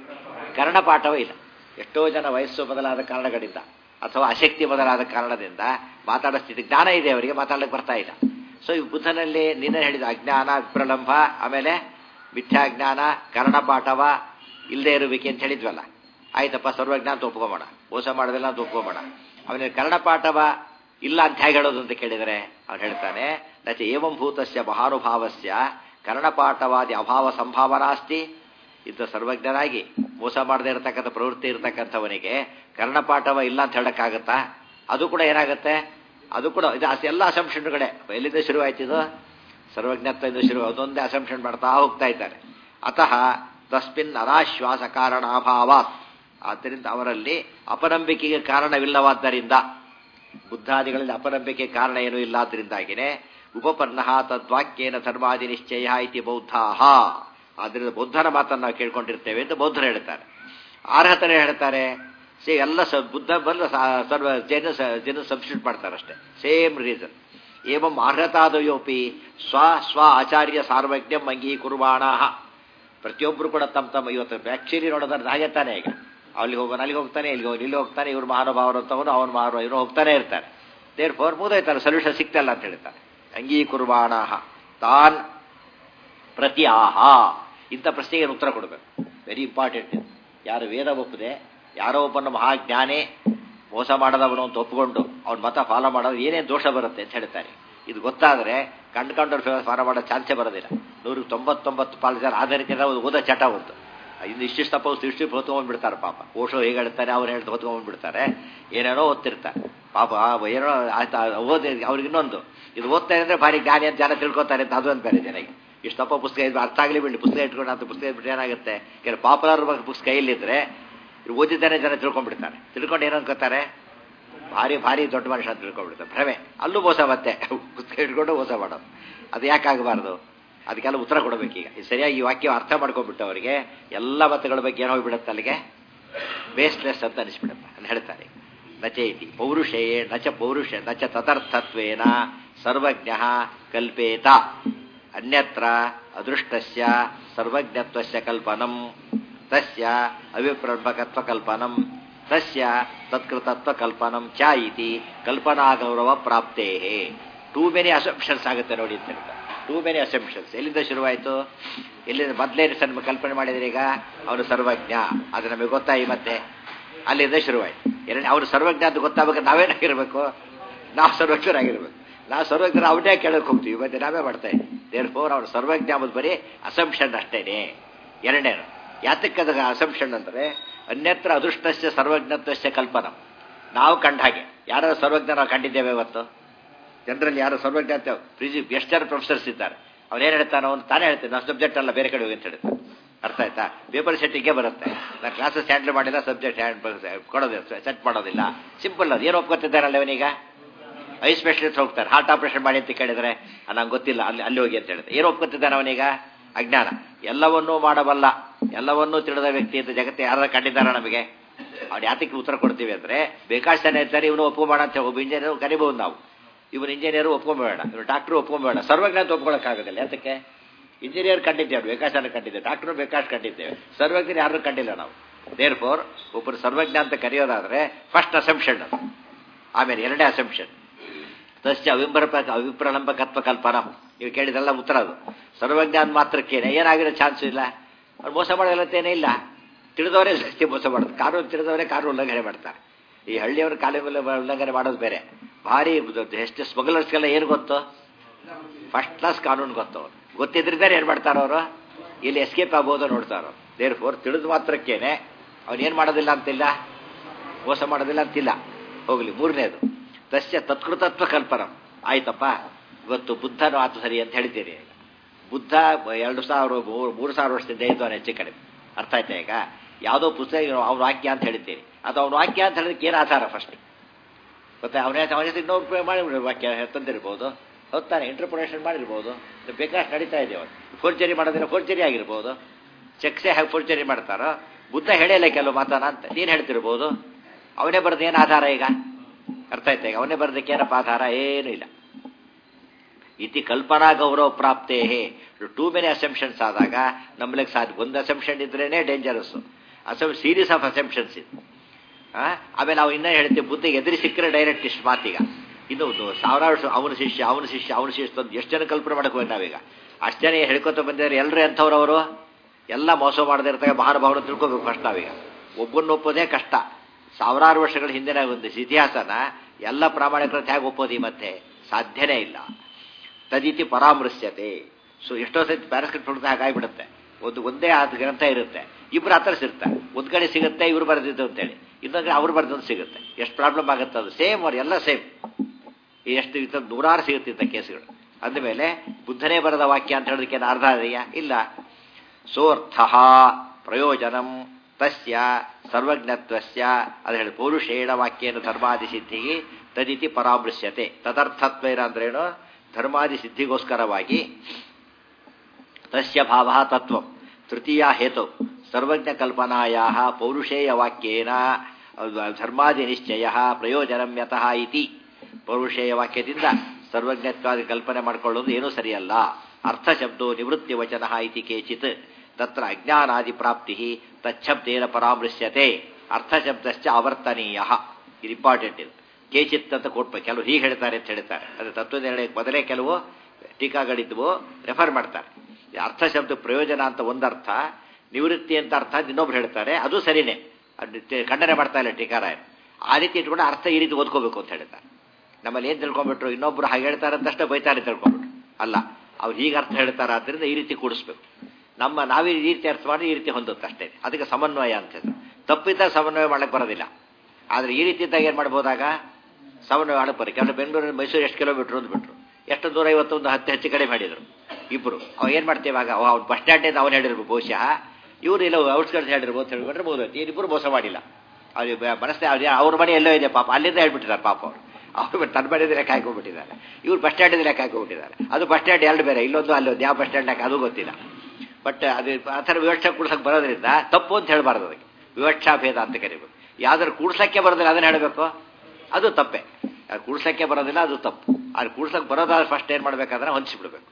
ಕರ್ಣಪಾಠವೂ ಇಲ್ಲ ಎಷ್ಟೋ ಜನ ವಯಸ್ಸು ಬದಲಾದ ಕಾರಣಗಳಿಂದ ಅಥವಾ ಅಶಕ್ತಿ ಬದಲಾದ ಕಾರಣದಿಂದ ಮಾತಾಡೋ ಸ್ಥಿತಿ ಜ್ಞಾನ ಇದೆ ಅವರಿಗೆ ಮಾತಾಡಕ್ಕೆ ಬರ್ತಾ ಇಲ್ಲ ಸೊ ಈ ಬುದ್ಧನಲ್ಲಿ ನಿನ್ನೆ ಹೇಳಿದ ಅಜ್ಞಾನ ವಿಪ್ರಲಂಭ ಆಮೇಲೆ ಮಿಥ್ಯಾಜ್ಞಾನ ಕರ್ಣಪಾಠವ ಇಲ್ಲದೆ ಇರುವಿಕೆ ಅಂತ ಹೇಳಿದ್ವಲ್ಲ ಆಯ್ತಪ್ಪ ಸರ್ವಜ್ಞಾನ ಅಂತ ಒಪ್ಕೊಂಬೋಣ ಮೋಸ ಮಾಡೋದಿಲ್ಲ ಅಂತ ಒಪ್ಕೊಂಬೋಣ ಅವನಿಗೆ ಕರ್ಣಪಾಠವ ಇಲ್ಲ ಅಂತ ಹೇಗೆ ಹೇಳೋದು ಅಂತ ಕೇಳಿದರೆ ಅವನು ಹೇಳ್ತಾನೆ ನಚ ಏವಂಭೂತಸ್ಯ ಮಹಾನುಭಾವಸ್ಯ ಕರ್ಣಪಾಠವಾದಿ ಅಭಾವ ಸಂಭಾವನಾ ಅಸ್ತಿ ಇಂಥ ಸರ್ವಜ್ಞನಾಗಿ ಮೋಸ ಮಾಡದೇ ಇರತಕ್ಕಂಥ ಪ್ರವೃತ್ತಿ ಇರತಕ್ಕಂಥವನಿಗೆ ಕರ್ಣಪಾಠವ ಇಲ್ಲ ಅಂತ ಹೇಳಕ್ಕಾಗತ್ತಾ ಅದು ಕೂಡ ಏನಾಗುತ್ತೆ ಅದು ಕೂಡ ಇದು ಎಲ್ಲ ಅಸಂಪ್ಷನ್ಗಳೇ ಎಲ್ಲಿಂದ ಶುರುವಾಯ್ತಿದು ಸರ್ವಜ್ಞತ್ವದಿಂದ ಶುರು ಅದೊಂದೇ ಅಸಂಪ್ಷನ್ ಮಾಡ್ತಾ ಹೋಗ್ತಾ ಇದ್ದಾರೆ ಅತಃ ತಸ್ಮಿನ್ ಅನಾಶ್ವಾಸ ಕಾರಣಾಭಾವಾತ್ ಆದ್ದರಿಂದ ಅವರಲ್ಲಿ ಅಪನಂಬಿಕೆಗೆ ಕಾರಣವಿಲ್ಲವಾದ್ದರಿಂದ ಬುದ್ಧಾದಿಗಳಲ್ಲಿ ಅಪನಂಬಿಕೆ ಕಾರಣ ಏನೂ ಇಲ್ಲಾದ್ರಿಂದಾಗಿನೇ ಉಪಪನ್ನ ತದ್ವಾಕ್ಯೇನ ಧರ್ಮಾದಿ ನಿಶ್ಚಯ ಇತಿ ಬೌದ್ಧಾಹ ಆದ್ದರಿಂದ ಬೌದ್ಧನ ಮಾತನ್ನು ನಾವು ಕೇಳ್ಕೊಂಡಿರ್ತೇವೆ ಅಂತ ಬೌದ್ಧರು ಹೇಳ್ತಾರೆ ಅರ್ಹತನೇ ಹೇಳ್ತಾರೆ ಸೇ ಎಲ್ಲ ಸ ಬುದ್ಧ ಬಂದ ಸರ್ವ ಜನ ಜನ ಸಬ್ಸ್ಟಿಟ್ಯೂಟ್ ಮಾಡ್ತಾರೆ ಅಷ್ಟೇ ಸೇಮ್ ರೀಸನ್ ಏವಂ ಅರ್ಹತಾದಯೋಪಿ ಸ್ವ ಸ್ವ ಆಚಾರ್ಯ ಸಾರ್ವಜ್ಞಂ ಅಂಗೀಕುರ್ವಾಣ ಪ್ರತಿಯೊಬ್ಬರು ಕೂಡ ತಮ್ಮ ತಮ್ಮ ಇವತ್ತು ಆಕ್ಚುಲಿ ನೋಡೋದ್ರೆ ಹಾಗೆ ತಾನೇ ಈಗ ಅಲ್ಲಿಗೆ ಹೋಗೋನು ಅಲ್ಲಿಗೆ ಹೋಗ್ತಾನೆ ಇಲ್ಲಿಗೆ ಹೋಗಿ ಇಲ್ಲಿ ಹೋಗ್ತಾನೆ ಇವ್ರು ಮಹಾನುಭಾವರು ಅಂತವನು ಅವನು ಮಹಾನು ಇವರು ಹೋಗ್ತಾನೆ ಇರ್ತಾರೆ ದೇರ್ ಫೋರ್ ಮುಗಿದೋಯ್ತಾರೆ ಸೊಲ್ಯೂಷನ್ ಸಿಗ್ತಲ್ಲ ಅಂತ ಹೇಳ್ತಾರೆ ಅಂಗೀಕುರ್ವಾಣ ತಾನ್ ಪ್ರತಿ ಆಹ ಇಂಥ ಪ್ರಶ್ನೆಗೆ ಉತ್ತರ ಕೊಡಬೇಕು ವೆರಿ ಇಂಪಾರ್ಟೆಂಟ್ ಯಾರು ವೇದ ಒಪ್ಪದೆ ಯಾರೋ ಒಬ್ಬನ ಮಹಾಜ್ಞಾನೇ ಮೋಸ ಮಾಡದವನು ಅಂತ ಒಪ್ಪಿಕೊಂಡು ಅವ್ನ ಮತ ಫಾಲೋ ಮಾಡೋದು ಏನೇನು ದೋಷ ಬರುತ್ತೆ ಅಂತ ಹೇಳ್ತಾರೆ ಇದು ಗೊತ್ತಾದರೆ ಕಂಡ್ಕೊಂಡವ್ರು ಫಾಲೋ ಮಾಡೋ ಚಾನ್ಸೇ ಬರೋದಿಲ್ಲ ನೂರಿಗೆ ತೊಂಬತ್ತೊಂಬತ್ತು ಪಾಲು ಜನ ಆಧಾರಿತ ಓದೋ ಚಟ ಒಂದು ಇನ್ನು ಇಷ್ಟಿಷ್ಟು ತಪ್ಪ ಇಷ್ಟು ಹೊತ್ಕೊಂಡ್ಬಿಡ್ತಾರೆ ಪಾಪ ಓಶೋ ಹೇಗೆ ಹೇಳ್ತಾರೆ ಅವ್ರು ಹೇಳ್ತಾ ಹೊತ್ಕೊಂಡ್ಬಿಡ್ತಾರೆ ಏನೇನೋ ಓದ್ತಿರ್ತಾರೆ ಪಾಪ ಏನೋ ಆಯ್ತಾ ಓದಿ ಅವ್ರಿಗೆ ಇನ್ನೊಂದು ಇದು ಓದ್ತಾ ಇದ್ರೆ ಭಾರಿ ಜ್ಞಾನಿ ಅಂತ ಜನ ತಿಳ್ಕೊತಾರೆ ಅಂತ ಅದು ಅಂತ ಬೇರೆ ಜನಕ್ಕೆ ಇಷ್ಟಪ್ಪ ಪುಸ್ತಕ ಇದ್ರೆ ಅರ್ಥ ಆಗಲಿ ಬಿಡಿ ಪುಸ್ತಕ ಇಟ್ಕೊಂಡು ಅಂತ ಪುಸ್ತಕ ಇಟ್ಬಿಟ್ಟು ಏನಾಗುತ್ತೆ ಕೆಲವು ಪಾಪುಲರ್ ಪುಸ್ತಕ ಕೈಯಲ್ಲಿದ್ರೆ ಓದಿದ್ದಾನೆ ಜನ ತಿಳ್ಕೊಂಡ್ಬಿಡ್ತಾರೆ ತಿಳ್ಕೊಂಡು ಏನು ಅನ್ಕೋತಾರೆ ಭಾರಿ ಭಾರಿ ದೊಡ್ಡ ಮನುಷ್ಯ ಅಂತ ತಿಳ್ಕೊಂಡ್ಬಿಡ್ತಾರೆ ಭ್ರಮೆ ಅಲ್ಲೂ ಮೋಸ ಮತ್ತೆ ಪುಸ್ತಕ ಇಟ್ಕೊಂಡು ಮೋಸ ಮಾಡೋದು ಅದು ಯಾಕಾಗಬಾರ್ದು ಅದಕ್ಕೆಲ್ಲ ಉತ್ತರ ಕೊಡಬೇಕೀಗ ಸರಿಯಾಗಿ ಈ ವಾಕ್ಯ ಅರ್ಥ ಮಾಡ್ಕೊಂಡ್ಬಿಟ್ಟು ಅವರಿಗೆ ಎಲ್ಲ ಮತಗಳ ಬಗ್ಗೆ ಏನೋ ಹೋಗ್ಬಿಡುತ್ತೆ ಅಲ್ಲಿಗೆ ಬೇಸ್ಲೆಸ್ ಅಂತ ಅನಿಸ್ಬಿಡುತ್ತೆ ಅಂತ ಹೇಳ್ತಾರೆ ನಚೇತಿ ಪೌರುಷೇ ನಚ ಪೌರುಷ ನಚ ತದರ್ಥತ್ವೇನ ಸರ್ವಜ್ಞ ಕಲ್ಪೇತ ಅನ್ಯತ್ರ ಅದೃಷ್ಟಸ್ಯ ಸರ್ವಜ್ಞತ್ವಸ್ಯ ಕಲ್ಪನಂ ತಸ್ಯ ಅವಿಪ್ರಭಕತ್ವ ಕಲ್ಪನಂ ತಸ್ಯ ತತ್ಕೃತತ್ವ ಕಲ್ಪನಂ ಚ ಇತಿ ಕಲ್ಪನಾಗೌರವ ಪ್ರಾಪ್ತೇ ಟೂ ಮೆನಿ ಅಸಂಪ್ಷನ್ಸ್ ಆಗುತ್ತೆ ನೋಡಿ ಅಂತ ಹೇಳ್ತಾರೆ ಟೂ ಮೆನಿ ಅಸಂಪ್ಷನ್ಸ್ ಎಲ್ಲಿಂದ ಶುರುವಾಯಿತು ಎಲ್ಲಿಂದ ಮೊದಲೇ ಸಣ್ಣ ಕಲ್ಪನೆ ಮಾಡಿದ್ರೆ ಈಗ ಅವನು ಸರ್ವಜ್ಞ ಅದು ನಮಗೆ ಗೊತ್ತಾಯಿ ಮತ್ತೆ ಅಲ್ಲಿಂದ ಶುರುವಾಯಿತು ಎರಡು ಅವನು ಸರ್ವಜ್ಞ ಅಂತ ಗೊತ್ತಾಗಬೇಕು ನಾವೇನಾಗಿರ್ಬೇಕು ನಾವು ಸರ್ವಜ್ಞರಾಗಿರ್ಬೇಕು ನಾವು ಸರ್ವಜ್ಞರ ಅವನೇ ಕೇಳಕ್ಕೆ ಹೋಗ್ತೀವಿ ಮತ್ತೆ ನಾವೇ ಮಾಡ್ತಾ ಇದ್ದೀವಿ ದೇರ್ ಫೋರ್ ಅವನು ಸರ್ವಜ್ಞ ಅಂಬುದು ಬರೀ ಅಸಂಪ್ಷನ್ ಅಷ್ಟೇನೆ ಎರಡನೇನು ಯಾತಕ್ಕದ ಅಸಂಪ್ಷನ್ ಅಂದರೆ ಅನ್ಯತ್ರ ಅದೃಷ್ಟಸ್ಯ ಸರ್ವಜ್ಞತ್ವಸ್ಯ ಕಲ್ಪನ ನಾವು ಕಂಡ ಹಾಗೆ ಯಾರು ಸರ್ವಜ್ಞ ನಾವು ಕಂಡಿದ್ದೇವೆ ಇವತ್ತು ಜನರಲ್ಲಿ ಯಾರು ಸರ್ವಜ್ಞ ಅಂತ ಪ್ರಿಜಿ ಎಷ್ಟು ಜನ ಪ್ರೊಫೆಸರ್ಸ್ ಇದ್ದಾರೆ ಅವ್ರು ಏನು ಹೇಳ್ತಾನೆ ಅವ್ನು ತಾನೇ ಹೇಳ್ತಾನೆ ನಾವು ಸಬ್ಜೆಕ್ಟ್ ಅಲ್ಲ ಬೇರೆ ಕಡೆ ಹೋಗಿ ಅಂತ ಹೇಳ್ತಾನೆ ಅರ್ಥ ಆಯ್ತಾ ಪೇಪರ್ ಸೆಟ್ಟಿಗೆ ಬರುತ್ತೆ ನಾನು ಕ್ಲಾಸಸ್ ಹ್ಯಾಂಡಲ್ ಮಾಡಿಲ್ಲ ಸಬ್ಜೆಕ್ಟ್ ಹ್ಯಾಂಡ್ ಕೊಡೋದಿಲ್ಲ ಸೆಟ್ ಮಾಡೋದಿಲ್ಲ ಸಿಂಪಲ್ ಅದು ಏನು ಒಪ್ಕೊತಿದ್ದಾರಲ್ಲ ಅವನೀಗ ಐ ಸ್ಪೆಷಲಿಸ್ಟ್ ಹೋಗ್ತಾರೆ ಹಾರ್ಟ್ ಆಪರೇಷನ್ ಮಾಡಿ ಅಂತ ಕೇಳಿದ್ರೆ ನಂಗೆ ಗೊತ್ತಿಲ್ಲ ಅಲ್ಲಿ ಅಲ್ಲಿ ಹೋಗಿ ಅಂತ ಹೇಳಿದ್ರೆ ಏನು ಒಪ್ಕೊತಿದ್ದಾನೆ ಅವನೀಗ ಅಜ್ಞಾನ ಎಲ್ಲವನ್ನೂ ಮಾಡಬಲ್ಲ ಎಲ್ಲವನ್ನೂ ತಿಳಿದ ವ್ಯಕ್ತಿ ಅಂತ ಜಗತ್ತು ಯಾರು ಕಂಡಿದ್ದಾರ ನಮಗೆ ಅವ್ನು ಯಾತಕ್ಕೆ ಉತ್ತರ ಕೊಡ್ತೀವಿ ಅಂದರೆ ಬೇಕಾಷ್ಟು ಜನ ಇರ್ತಾರೆ ಇವನು ಒಪ್ಕೊಂಬೇಡ ಅಂತ ಒಬ್ಬ ಇಂಜಿನಿಯರ್ ಕರಿಬಹುದು ನಾವು ಇವನು ಇಂಜಿನಿಯರ್ ಒಪ್ಕೊಂಬೇಡ ಇವನು ಡಾಕ್ಟ್ರು ಒಪ್ಕೊಂಬೇಡ ಸರ್ವಜ್ಞ ಅಂತ ಒಪ್ಕೊಳ್ಳೋಕ್ಕಾಗೋದಿಲ್ಲ ಯಾತಕ್ಕೆ ಇಂಜಿನಿಯರ್ ಕಂಡಿದ್ದೇವೆ ಬೇಕಾಷ್ಟು ಜನ ಕಂಡಿದ್ದೇವೆ ಡಾಕ್ಟ್ರು ಬೇಕಾಷ್ಟು ಕಂಡಿದ್ದೇವೆ ಸರ್ವಜ್ಞರು ಯಾರು ಕಂಡಿಲ್ಲ ನಾವು ದೇರ್ ಫೋರ್ ಒಬ್ಬರು ಸರ್ವಜ್ಞ ಅಂತ ಕರೆಯೋದಾದ್ರೆ ಫಸ್ಟ್ ಅಸಂಪ್ಷನ್ ಅದು ಆಮೇಲೆ ಎರಡನೇ ಅಸಂಪ್ಷನ್ ತಸ್ಯ ಅವಿಂಬರಪ ಅವಿಪ್ರಲಂಬಕತ್ವ ಕಲ್ಪನಾ ನೀವು ಕೇಳಿದೆಲ್ಲ ಉತ್ತರ ಅದು ಸರ್ವಜ್ಞ ಅಂದ ಮಾತ್ರಕ್ಕೇನೆ ಏನಾಗಿರೋ ಚಾನ್ಸ್ ಇಲ್ಲ ಅವ್ರು ಮೋಸ ಮಾಡೋದಿಲ್ಲತ್ತೇನೇ ಇಲ್ಲ ತಿಳಿದವರೇ ಜಾಸ್ತಿ ಮೋಸ ಮಾಡೋದು ಕಾನೂನು ತಿಳಿದವರೇ ಕಾನೂನು ಉಲ್ಲಂಘನೆ ಮಾಡ್ತಾರೆ ಈ ಹಳ್ಳಿಯವರು ಕಾನೂನು ಉಲ್ಲಂಘನೆ ಮಾಡೋದು ಬೇರೆ ಭಾರಿ ಎಷ್ಟು ಸ್ಮಗ್ಲರ್ಸ್ಗೆಲ್ಲ ಏನು ಗೊತ್ತು ಫಸ್ಟ್ ಕ್ಲಾಸ್ ಕಾನೂನು ಗೊತ್ತು ಅವ್ರು ಗೊತ್ತಿದ್ರಿದ್ದಾರೆ ಏನು ಮಾಡ್ತಾರೋ ಅವರು ಇಲ್ಲಿ ಎಸ್ಕೇಪ್ ಆಗ್ಬೋದು ನೋಡ್ತಾರೋ ದೇರ್ ಫೋರ್ ತಿಳಿದು ಮಾತ್ರಕ್ಕೇನೆ ಅವ್ನು ಏನು ಮಾಡೋದಿಲ್ಲ ಅಂತಿಲ್ಲ ಮೋಸ ಮಾಡೋದಿಲ್ಲ ಅಂತಿಲ್ಲ ಹೋಗಲಿ ಮೂರನೇದು ತಸ್ಯ ತತ್ಕೃತತ್ವ ಕಲ್ಪನ ಆಯ್ತಪ್ಪ ಇವತ್ತು ಬುದ್ಧನು ಆತು ಸರಿ ಅಂತ ಹೇಳ್ತೀರಿ ಬುದ್ಧ ಎರಡು ಸಾವಿರ ಮೂರು ಮೂರು ಸಾವಿರ ವರ್ಷದಿಂದ ಇದ್ದವನು ಹೆಚ್ಚು ಕಡಿಮೆ ಅರ್ಥ ಆಯ್ತಾ ಈಗ ಯಾವುದೋ ಪುಸ್ತಕ ಅವ್ನ ವಾಕ್ಯ ಅಂತ ಹೇಳ್ತೀರಿ ಅದು ಅವ್ನ ವಾಕ್ಯ ಅಂತ ಹೇಳಿದಕ್ಕೆ ಏನು ಆಧಾರ ಫಸ್ಟ್ ಮತ್ತೆ ಅವನೇ ಅವನ ಜೊತೆ ಇನ್ನೊಬ್ರು ಮಾಡಿ ವಾಕ್ಯ ತಂದಿರ್ಬೋದು ಹೊತ್ತಾನೆ ಇಂಟರ್ಪ್ರಿಟೇಷನ್ ಮಾಡಿರ್ಬೋದು ಬೇಕಾಷ್ಟು ನಡೀತಾ ಇದೆ ಅವನು ಫೋರ್ಜರಿ ಮಾಡೋದಿಲ್ಲ ಫೋರ್ಜರಿ ಆಗಿರ್ಬೋದು ಚೆಕ್ಸೆ ಹೇಗೆ ಫೋರ್ಜರಿ ಮಾಡ್ತಾರೋ ಬುದ್ಧ ಹೇಳಿಲ್ಲ ಕೆಲವು ಮಾತಾನ ಅಂತ ನೀನು ಹೇಳ್ತಿರ್ಬೋದು ಅವನೇ ಬರೆದು ಏನು ಆಧಾರ ಈಗ ಅರ್ಥ ಆಯ್ತಾ ಈಗ ಅವನೇ ಬರೆದಕ್ಕೆ ಏನಪ್ಪ ಆಧಾರ ಏನೂ ಇಲ್ಲ ಇತಿ ಕಲ್ಪನಾ ಗೌರವ ಪ್ರಾಪ್ತೇ ಟೂ ಮೆನಿ ಅಸೆಂಪ್ಷನ್ಸ್ ಆದಾಗ ನಮ್ಮಲ್ಲಿಗೆ ಸಾಧ್ಯ ಒಂದು ಅಸೆಂಪ್ಷನ್ ಇದ್ರೇನೆ ಡೇಂಜರಸ್ ಅಸೆಂ ಸೀರೀಸ್ ಆಫ್ ಅಸೆಂಪ್ಷನ್ಸ್ ಇದು ಆಮೇಲೆ ನಾವು ಇನ್ನೂ ಹೇಳ್ತೀವಿ ಬುದ್ಧಿಗೆ ಎದುರು ಸಿಕ್ಕರೆ ಡೈರೆಕ್ಟ್ ಇಷ್ಟು ಮಾತೀಗ ಇದು ಸಾವಿರಾರು ವರ್ಷ ಅವನ ಶಿಷ್ಯ ಅವನ ಶಿಷ್ಯ ಅವನ ಶಿಷ್ಯ ತಂದು ಎಷ್ಟು ಜನ ಕಲ್ಪನೆ ಮಾಡ್ಕೋಬೇಕು ನಾವೀಗ ಅಷ್ಟು ಜನ ಹೇಳ್ಕೊತ ಬಂದಿದ್ದಾರೆ ಎಲ್ಲರೂ ಎಂಥವ್ರು ಅವರು ಎಲ್ಲ ಮೋಸ ಮಾಡದೇ ಇರ್ತಾರೆ ಮಹಾನುಭಾವರು ತಿಳ್ಕೋಬೇಕು ಫಸ್ಟ್ ನಾವೀಗ ಒಬ್ಬನ್ನೊಪ್ಪೋದೇ ಕಷ್ಟ ಸಾವಿರಾರು ವರ್ಷಗಳ ಹಿಂದಿನ ಒಂದು ಇತಿಹಾಸನ ಎಲ್ಲ ಪ್ರಾಮಾಣಿಕರ ಹೇಗೆ ಒಪ್ಪೋದಿ ಮತ್ತೆ ಸಾಧ್ಯನೇ ಇಲ್ಲ ತದಿತಿ ಪರಾಮೃಶ್ಯತೆ ಸೊ ಎಷ್ಟೋ ಸತಿ ಪ್ಯಾರಾಸ್ಕ್ರಿಪ್ಟ್ ಹೊಡೆದ ಹಾಗಾಗಿಬಿಡುತ್ತೆ ಒಂದು ಒಂದೇ ಆದ ಗ್ರಂಥ ಇರುತ್ತೆ ಇಬ್ರು ಆತರಿಸಿರ್ತಾರೆ ಒಂದು ಕಡೆ ಸಿಗುತ್ತೆ ಇವ್ರು ಬರೆದಿದ್ದು ಅಂತೇಳಿ ಇನ್ನೊಂದು ಅವ್ರು ಬರೆದದ್ದು ಸಿಗುತ್ತೆ ಎಷ್ಟು ಪ್ರಾಬ್ಲಮ್ ಆಗುತ್ತೆ ಅದು ಸೇಮ್ ಅವ್ರು ಎಲ್ಲ ಸೇಮ್ ಎಷ್ಟು ಇಂಥ ನೂರಾರು ಸಿಗುತ್ತೆ ಇಂಥ ಕೇಸುಗಳು ಅಂದಮೇಲೆ ಬುದ್ಧನೇ ಬರೆದ ವಾಕ್ಯ ಅಂತ ಹೇಳೋದಕ್ಕೆ ಏನು ಅರ್ಥ ಇದೆಯಾ ಇಲ್ಲ ಸೋರ್ಥ ಪ್ರಯೋಜನಂ ತಸ್ಯ ಸರ್ವಜ್ಞತ್ವಸ್ಯ ಅದು ಹೇಳಿ ಪೌರುಷೇಣ ವಾಕ್ಯೇನ ಧರ್ಮಾದಿ ಸಿದ್ಧಿಗೆ ತದಿತಿ ಪರಾಮೃಶ್ಯತೆ ತದರ್ಥತ್ವೇನ ಅಂದ್ರೇನು ಧರ್ಮಾದಿ ಸಿದ್ಧಿಗೋಸ್ಕರವಾಗಿ ತಸ್ಯ ಭಾವ ತತ್ವ ತೃತೀಯ ಹೇತು ಸರ್ವಜ್ಞ ಕಲ್ಪನಾಯಾ ಪೌರುಷೇಯ ವಾಕ್ಯೇನ ಧರ್ಮಾದಿ ನಿಶ್ಚಯ ಪ್ರಯೋಜನಂ ಯತಃ ಇತಿ ಪೌರುಷೇಯ ವಾಕ್ಯದಿಂದ ಸರ್ವಜ್ಞತ್ವಾದಿ ಕಲ್ಪನೆ ಮಾಡಿಕೊಳ್ಳೋದು ಏನೂ ಸರಿಯಲ್ಲ ಅರ್ಥಶಬ್ದೋ ನಿವೃತ್ತಿ ವಚನ ಇತಿ ಕೇಚಿತ್ ತತ್ರ ಅಜ್ಞಾನಾದಿ ಪ್ರಾಪ್ತಿ ತಚ್ಛಬ್ದೇನ ಪರಾಮೃಶ್ಯತೆ ಅರ್ಥಶಬ್ದಶ್ಚ ಆವರ್ತನೀಯ ಇದು ಇಂಪಾರ್ಟೆಂಟ್ ಇದು ಕೇಚಿತ್ ಅಂತ ಕೊಟ್ಬೇಕು ಕೆಲವು ಹೀಗೆ ಹೇಳ್ತಾರೆ ಅಂತ ಹೇಳ್ತಾರೆ ಅದು ತತ್ವನಿರ್ಣಯಕ್ಕೆ ಮೊದಲೇ ಕೆಲವು ಟೀಕಾಗಳಿದ್ವು ರೆಫರ್ ಮಾಡ್ತಾರೆ ಅರ್ಥ ಶಬ್ದ ಪ್ರಯೋಜನ ಅಂತ ಒಂದರ್ಥ ನಿವೃತ್ತಿ ಅಂತ ಅರ್ಥ ಇನ್ನೊಬ್ರು ಹೇಳ್ತಾರೆ ಅದು ಸರಿನೇ ಖಂಡನೆ ಮಾಡ್ತಾ ಇಲ್ಲ ಟೀಕಾರಾಯ ಆ ರೀತಿ ಇಟ್ಕೊಂಡು ಅರ್ಥ ಈ ರೀತಿ ಓದ್ಕೋಬೇಕು ಅಂತ ಹೇಳ್ತಾರೆ ನಮ್ಮಲ್ಲಿ ಏನು ತಿಳ್ಕೊಂಡ್ಬಿಟ್ರು ಇನ್ನೊಬ್ರು ಹಾಗೆ ಹೇಳ್ತಾರೆ ಅಂತಷ್ಟೇ ಬೈತಾರೆ ತಿಳ್ಕೊಂಡ್ಬಿಟ್ರು ಅಲ್ಲ ಅವ್ರು ಹೀಗೆ ಅರ್ಥ ಹೇಳ್ತಾರೆ ಆದ್ದರಿಂದ ಈ ರೀತಿ ಕೂಡಿಸ್ಬೇಕು ನಮ್ಮ ನಾವೇ ಈ ರೀತಿ ಅರ್ಥ ಮಾಡಿ ಈ ರೀತಿ ಹೊಂದುತ್ತೆ ಅಷ್ಟೇ ಅದಕ್ಕೆ ಸಮನ್ವಯ ಅಂತ ತಪ್ಪಿದ್ದಾಗ ಸಮನ್ವಯ ಮಾಡಕ್ಕೆ ಬರೋದಿಲ್ಲ ಆದರೆ ಈ ರೀತಿ ಇದ್ದಾಗ ಏನು ಮಾಡ್ಬೋದಾಗ ಸಮನ್ವಯ ಮಾಡಕ್ಕೆ ಬರೀ ಕೆಲವು ಬೆಂಗಳೂರಿನ ಮೈಸೂರು ಎಷ್ಟು ಕಿಲೋಮೀಟ್ರ್ ಅಂದ್ಬಿಟ್ರು ಎಷ್ಟು ದೂರ ಇವತ್ತೊಂದು ಹತ್ತು ಹೆಚ್ಚು ಕಡೆ ಮಾಡಿದರು ಇಬ್ಬರು ಅವ ಏನು ಮಾಡ್ತೀವಿ ಆಗ ಅವ್ನು ಬಸ್ ಸ್ಟ್ಯಾಂಡಿಂದ ಅವ್ನು ಹೇಳಿರ್ಬೋದು ಬಹುಶಃ ಇವರು ಇಲ್ಲ ಔಟ್ಸ್ಕರ್ಟ್ಸ್ ಹೇಳಿರ್ಬೋದು ಹೇಳ್ಬಿಟ್ರೆ ಬೋದು ಇಬ್ಬರು ಮೋಸ ಮಾಡಿಲ್ಲ ಅವ್ರಿಗೆ ಮನಸ್ಸೇ ಅವ್ರು ಅವ್ರ ಮನೆ ಎಲ್ಲೋ ಇದೆ ಪಾಪ ಅಲ್ಲಿಂದ ಹೇಳ್ಬಿಟ್ಟಿದ್ದಾರೆ ಪಾಪ ಅವರು ಅವ್ರು ತನ್ನ ಮನೆಯಿಂದ ಲೆಕ್ಕ ಹಾಕೊಂಡ್ಬಿಟ್ಟಿದ್ದಾರೆ ಇವ್ರು ಬಸ್ ಸ್ಟ್ಯಾಂಡಿಂದ ಲೆಕ್ಕ ಹಾಕೊಂಡ್ಬಿಟ್ಟಿದ್ದಾರೆ ಅದು ಬಸ್ ಸ್ಟ್ಯಾಂಡ್ ಎರಡು ಬೇರೆ ಇಲ್ಲೊಂದು ಅಲ್ಲೊಂದು ಯಾವ ಬಸ್ ಸ್ಟ್ಯಾಂಡ್ ಅದು ಗೊತ್ತಿಲ್ಲ ಬಟ್ ಅದು ಆ ಥರ ವಿವಕ್ಷ ಕೂಡ್ಸಕ್ಕೆ ಬರೋದ್ರಿಂದ ತಪ್ಪು ಅಂತ ಹೇಳಬಾರ್ದು ಅದಕ್ಕೆ ವಿವಕ್ಷಾ ಭೇದ ಅಂತ ಕರಿಬೇಕು ಯಾವ್ದಾದ್ರು ಕೂಡ್ಸಕ್ಕೆ ಬರೋದಿಲ್ಲ ಅದನ್ನ ಹೇಳಬೇಕು ಅದು ತಪ್ಪೆ ಕೂಡ್ಸಕ್ಕೆ ಬರೋದಿಲ್ಲ ಅದು ತಪ್ಪು ಅದು ಕೂಡ್ಸಕ್ಕೆ ಬರೋದಾದ್ರೆ ಫಸ್ಟ್ ಏನು ಮಾಡ್ಬೇಕಾದ್ರೆ ಹೊಂಚಿಬಿಡ್ಬೇಕು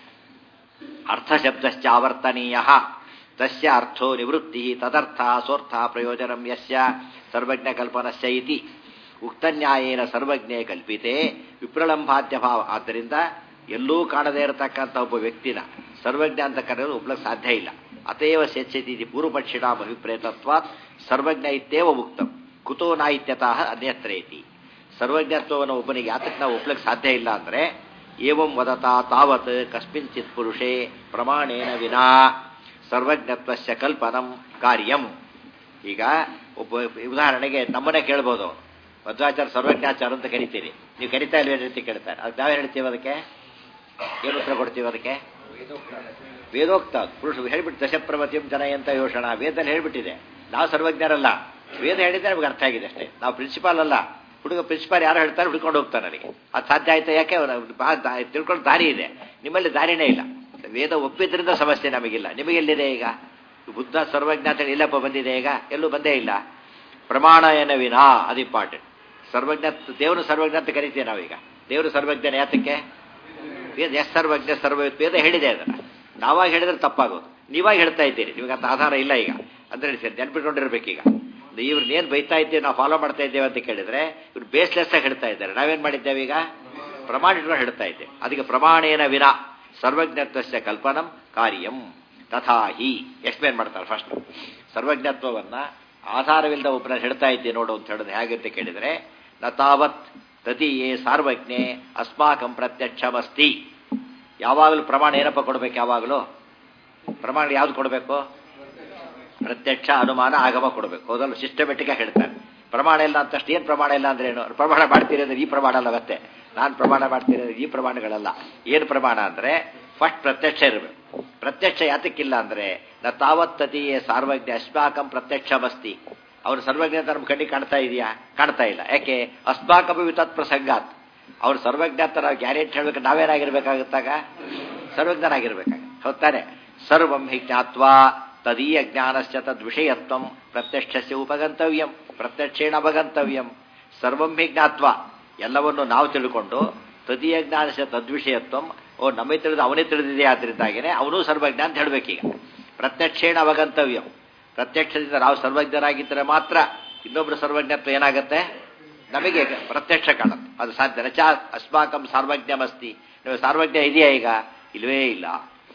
ಅರ್ಥಶಬ್ದಶ್ಚ ಆವರ್ತನೀಯ ತಸ್ಯ ಅರ್ಥೋ ನಿವೃತ್ತಿ ತದರ್ಥ ಸೋರ್ಥ ಪ್ರಯೋಜನಂ ಯಸ್ಯ ಸರ್ವಜ್ಞ ಕಲ್ಪನಸ್ಯ ಇತಿ ಉಕ್ತನ್ಯಾಯೇನ ಸರ್ವಜ್ಞೆ ಕಲ್ಪಿತೆ ವಿಪ್ರಲಂಬಾದ್ಯ ಭಾವ ಆದ್ದರಿಂದ ಎಲ್ಲೂ ಕಾಣದೇ ಇರತಕ್ಕಂಥ ಒಬ್ಬ ವ್ಯಕ್ತಿನ ಸರ್ವಜ್ಞ ಅಂತ ಕರೆಯಲು ಒಬ್ಳಕ್ಕೆ ಸಾಧ್ಯ ಇಲ್ಲ ಅತೇವ ಸೇಚ್ಯತಿ ಪೂರ್ವಪಕ್ಷಿಣಾಂ ಅಭಿಪ್ರೇತತ್ವಾತ್ ಸರ್ವಜ್ಞ ಇತ್ತೇವ ಉಕ್ತಂ ಕುತೋ ನಾಯಿತ್ಯತಃ ಅನ್ಯತ್ರೇತಿ ಸರ್ವಜ್ಞತ್ವವನ್ನು ಒಬ್ಬನಿಗೆ ಯಾತಕ್ಕೆ ನಾವು ಒಪ್ಲಕ್ಕೆ ಸಾಧ್ಯ ಇಲ್ಲ ಅಂದರೆ ಏವಂ ವದತಾ ತಾವತ್ ಕಸ್ಮಿಂಚಿತ್ ಪುರುಷೇ ಪ್ರಮಾಣೇನ ವಿನಾ ಸರ್ವಜ್ಞತ್ವಸ್ಯ ಕಲ್ಪನಂ ಕಾರ್ಯಂ ಈಗ ಒಬ್ಬ ಉದಾಹರಣೆಗೆ ನಮ್ಮನ್ನೇ ಕೇಳ್ಬೋದು ಮಧ್ವಾಚಾರ ಸರ್ವಜ್ಞಾಚಾರ ಅಂತ ಕರಿತೀರಿ ನೀವು ಕರಿತಾ ಇಲ್ವೇ ರೀತಿ ಕೇಳ್ತಾರೆ ಅದು ನಾವೇನು ಹೇಳ್ತೀವಿ ಅದಕ್ಕೆ ಏನು ಉತ್ತರ ಕೊಡ್ತೀವಿ ಅದಕ್ಕೆ ವೇದೋಕ್ತ ಪುರುಷ ಹೇಳ್ಬಿಟ್ಟು ದಶಪ್ರವತಿಯಂ ಜನ ಅಂತ ಯೋಷಣ ವೇದದಲ್ಲಿ ಹೇಳ್ಬಿಟ್ಟಿದೆ ನಾವು ಸರ್ವಜ್ಞರಲ್ಲ ವೇದ ಹೇಳಿದ್ರೆ ನಮ್ಗೆ ಅರ್ಥ ಆಗಿದೆ ಅಷ್ಟೇ ನಾವು ಪ್ರಿನ್ಸಿಪಾಲ್ ಅಲ್ಲ ಹುಡುಗ ಪ್ರಿನ್ಸಿಪಾಲ್ ಯಾರು ಹೇಳ್ತಾರೆ ಹುಡ್ಕೊಂಡು ಹೋಗ್ತಾನೆ ನನಗೆ ಅದು ಸಾಧ್ಯ ಆಯ್ತಾ ಯಾಕೆ ಅವ್ನು ಬಾ- ದಾ- ತಿಳ್ಕೊಂಡು ದಾರಿ ಇದೆ ನಿಮ್ಮಲ್ಲಿ ದಾರಿನೇ ಇಲ್ಲ ವೇದ ಒಪ್ಪಿದ್ರಿಂದ ಸಮಸ್ಯೆ ನಮಗಿಲ್ಲ ನಿಮಗೆಲ್ಲಿದೆ ಈಗ ಬುದ್ಧ ಸರ್ವಜ್ಞ ಅಂತ ಹೇಳಿ ಇಲ್ಲಪ್ಪ ಬಂದಿದೆ ಈಗ ಎಲ್ಲೂ ಬಂದೇ ಇಲ್ಲ ಪ್ರಮಾಣ ಏನವಿನಾ ಅದು ಇಂಪಾರ್ಟೆಂಟ್ ಸರ್ವಜ್ಞ ದೇವರು ಸರ್ವಜ್ಞ ಅಂತ ಕರಿತೀವಿ ನಾವೀಗ ದೇವರು ಸರ್ವಜ್ಞನ ಯಾತಕ್ಕೆ ವೇದ ಎಸ್ ಸರ್ವಜ್ಞ ಸರ್ವ ವೇದ ಹೇಳಿದೆ ಅದನ್ನ ನಾವಾಗ ಹೇಳಿದ್ರೆ ತಪ್ಪಾಗೋದು ನೀವಾಗ ಹೇಳ್ತಾ ಇದ್ದೀರಿ ನಿಮಗೆ ಅಂತ ಆಧಾರ ಇಲ್ಲ ಈಗ ಅಂದ್ರೆ ನೆನ್ಪಿಟ್ಕೊಂಡಿರ್ಬೇಕೀಗ ಇವ್ರನ್ನ ಏನು ಬೈತಾ ಇದ್ದೇವೆ ನಾವು ಫಾಲೋ ಮಾಡ್ತಾ ಇದ್ದೇವೆ ಅಂತ ಕೇಳಿದ್ರೆ ಇವ್ರು ಬೇಸ್ಲೆಸ್ ಆಗಿ ಹೇಳ್ತಾ ಇದ್ದಾರೆ ನಾವೇನ್ ಮಾಡಿದ್ದೇವೆ ಈಗ ಪ್ರಮಾಣ ಇಟ್ಕೊಂಡು ಹೇಳ್ತಾ ಇದ್ದೇವೆ ಅದಕ್ಕೆ ಪ್ರಮಾಣೇನ ವಿನ ಸರ್ವಜ್ಞತ್ವಸ್ಯ ಕಲ್ಪನಂ ಕಾರ್ಯಂ ತಥಾ ಹಿ ಎಕ್ಸ್ಪ್ಲೇನ್ ಮಾಡ್ತಾರೆ ಫಸ್ಟ್ ಸರ್ವಜ್ಞತ್ವವನ್ನ ಆಧಾರವಿಲ್ಲದ ಒಬ್ಬನ ಹೇಳ್ತಾ ಇದ್ದೆ ನೋಡು ಅಂತ ಹೇಳೋದು ಹೇಗೆ ಅಂತ ಕೇಳಿದ್ರೆ ನ ತಾವತ್ ತದೀಯೇ ಸಾರ್ವಜ್ಞೆ ಅಸ್ಮಾಕಂ ಪ್ರತ್ಯಕ್ಷಮಸ್ತಿ ಯಾವಾಗಲೂ ಪ್ರಮಾಣ ಏನಪ್ಪ ಕೊಡ್ಬೇಕು ಯಾವಾಗಲೂ ಪ್ರಮಾಣ ಯಾವ್ದು ಕೊಡಬೇಕು ಪ್ರತ್ಯಕ್ಷ ಅನುಮಾನ ಆಗಮ ಕೊಡಬೇಕು ಹೌದಲ್ಲ ಸಿಸ್ಟಮೆಟಿಕ್ ಆಗಿ ಹೇಳ್ತಾರೆ ಪ್ರಮಾಣ ಇಲ್ಲ ಅಂತಷ್ಟು ಏನು ಪ್ರಮಾಣ ಇಲ್ಲ ಅಂದ್ರೆ ಏನು ಪ್ರಮಾಣ ಮಾಡ್ತೀರಿ ಅಂದ್ರೆ ಈ ಪ್ರಮಾಣ ಅಲ್ಲ ಮತ್ತೆ ನಾನು ಪ್ರಮಾಣ ಮಾಡ್ತೀನಿ ಅಂದ್ರೆ ಈ ಪ್ರಮಾಣಗಳಲ್ಲ ಏನು ಪ್ರಮಾಣ ಅಂದ್ರೆ ಫಸ್ಟ್ ಪ್ರತ್ಯಕ್ಷ ಇರಬೇಕು ಪ್ರತ್ಯಕ್ಷ ಯಾತಕ್ಕಿಲ್ಲ ಅಂದ್ರೆ ನ ತಾವತ್ತತಿಯೇ ಸಾರ್ವಜ್ಞ ಅಸ್ಮಾಕಂ ಪ್ರತ್ಯಕ್ಷಮಸ್ತಿ ಅವ್ರ ಸರ್ವಜ್ಞ ಅಂತ ನಮ್ಮ ಕಣ್ಣಿಗೆ ಕಾಣ್ತಾ ಇದೆಯಾ ಕಾಣ್ತಾ ಇಲ್ಲ ಯಾಕೆ ಅಸ್ಮಾಕಂ ವಿತತ್ ಪ್ರಸಂಗಾತ್ ಅವ್ರು ಸರ್ವಜ್ಞ ಅಂತ ನಾವು ಗ್ಯಾರಂಟಿ ಹೇಳ್ಬೇಕು ನಾವೇನಾಗಿರ್ಬೇಕಾಗುತ್ತಾಗ ಸರ್ವಜ್ಞನಾಗಿರ್ಬೇಕಾಗ ಹೊತ್ತಾನೆ ಸರ್ವಂ ಹಿ ಜ್ಞಾತ್ವಾ ತದೀಯ ಜ್ಞಾನಶ್ಚ ತದ್ವಿಷಯತ್ವಂ ಪ್ರತ್ಯಕ್ಷಸ್ಯ ಉಪಗಂತವ್ಯಂ ಪ್ರತ್ಯಕ್ಷೇಣ ಅವಗಂತವ್ಯಂ ಸರ್ವಂ ಹಿ ಜ್ಞಾತ್ವ ಎಲ್ಲವನ್ನು ನಾವು ತಿಳ್ಕೊಂಡು ತದೀಯ ಜ್ಞಾನಶ್ಚ ತದ್ವಿಷಯತ್ವಂ ಓ ನಮಗೆ ತಿಳಿದು ಅವನೇ ತಿಳಿದಿದೆ ಆದ್ರಿಂದಾಗೇನೆ ಅವನು ಸರ್ವಜ್ಞ ಅಂತ ಹೇಳ್ಬೇಕೀಗ ಪ್ರತ್ಯಕ್ಷೇಣ ಅವಗಂತವ್ಯಂ ಪ್ರತ್ಯಕ್ಷದಿಂದ ನಾವು ಸರ್ವಜ್ಞರಾಗಿದ್ದರೆ ಮಾತ್ರ ಇನ್ನೊಬ್ರು ಸರ್ವಜ್ಞತ್ವ ಏನಾಗುತ್ತೆ ನಮಗೆ ಪ್ರತ್ಯಕ್ಷ ಕಾಣುತ್ತೆ ಅದು ಸಾಧ್ಯ ರಚ ಅಸ್ಮಾಕಂ ಸಾರ್ವಜ್ಞಮಸ್ತಿ ನೀವು ಸಾರ್ವಜ್ಞ ಇದೆಯಾ ಈಗ ಇಲ್ವೇ ಇಲ್ಲ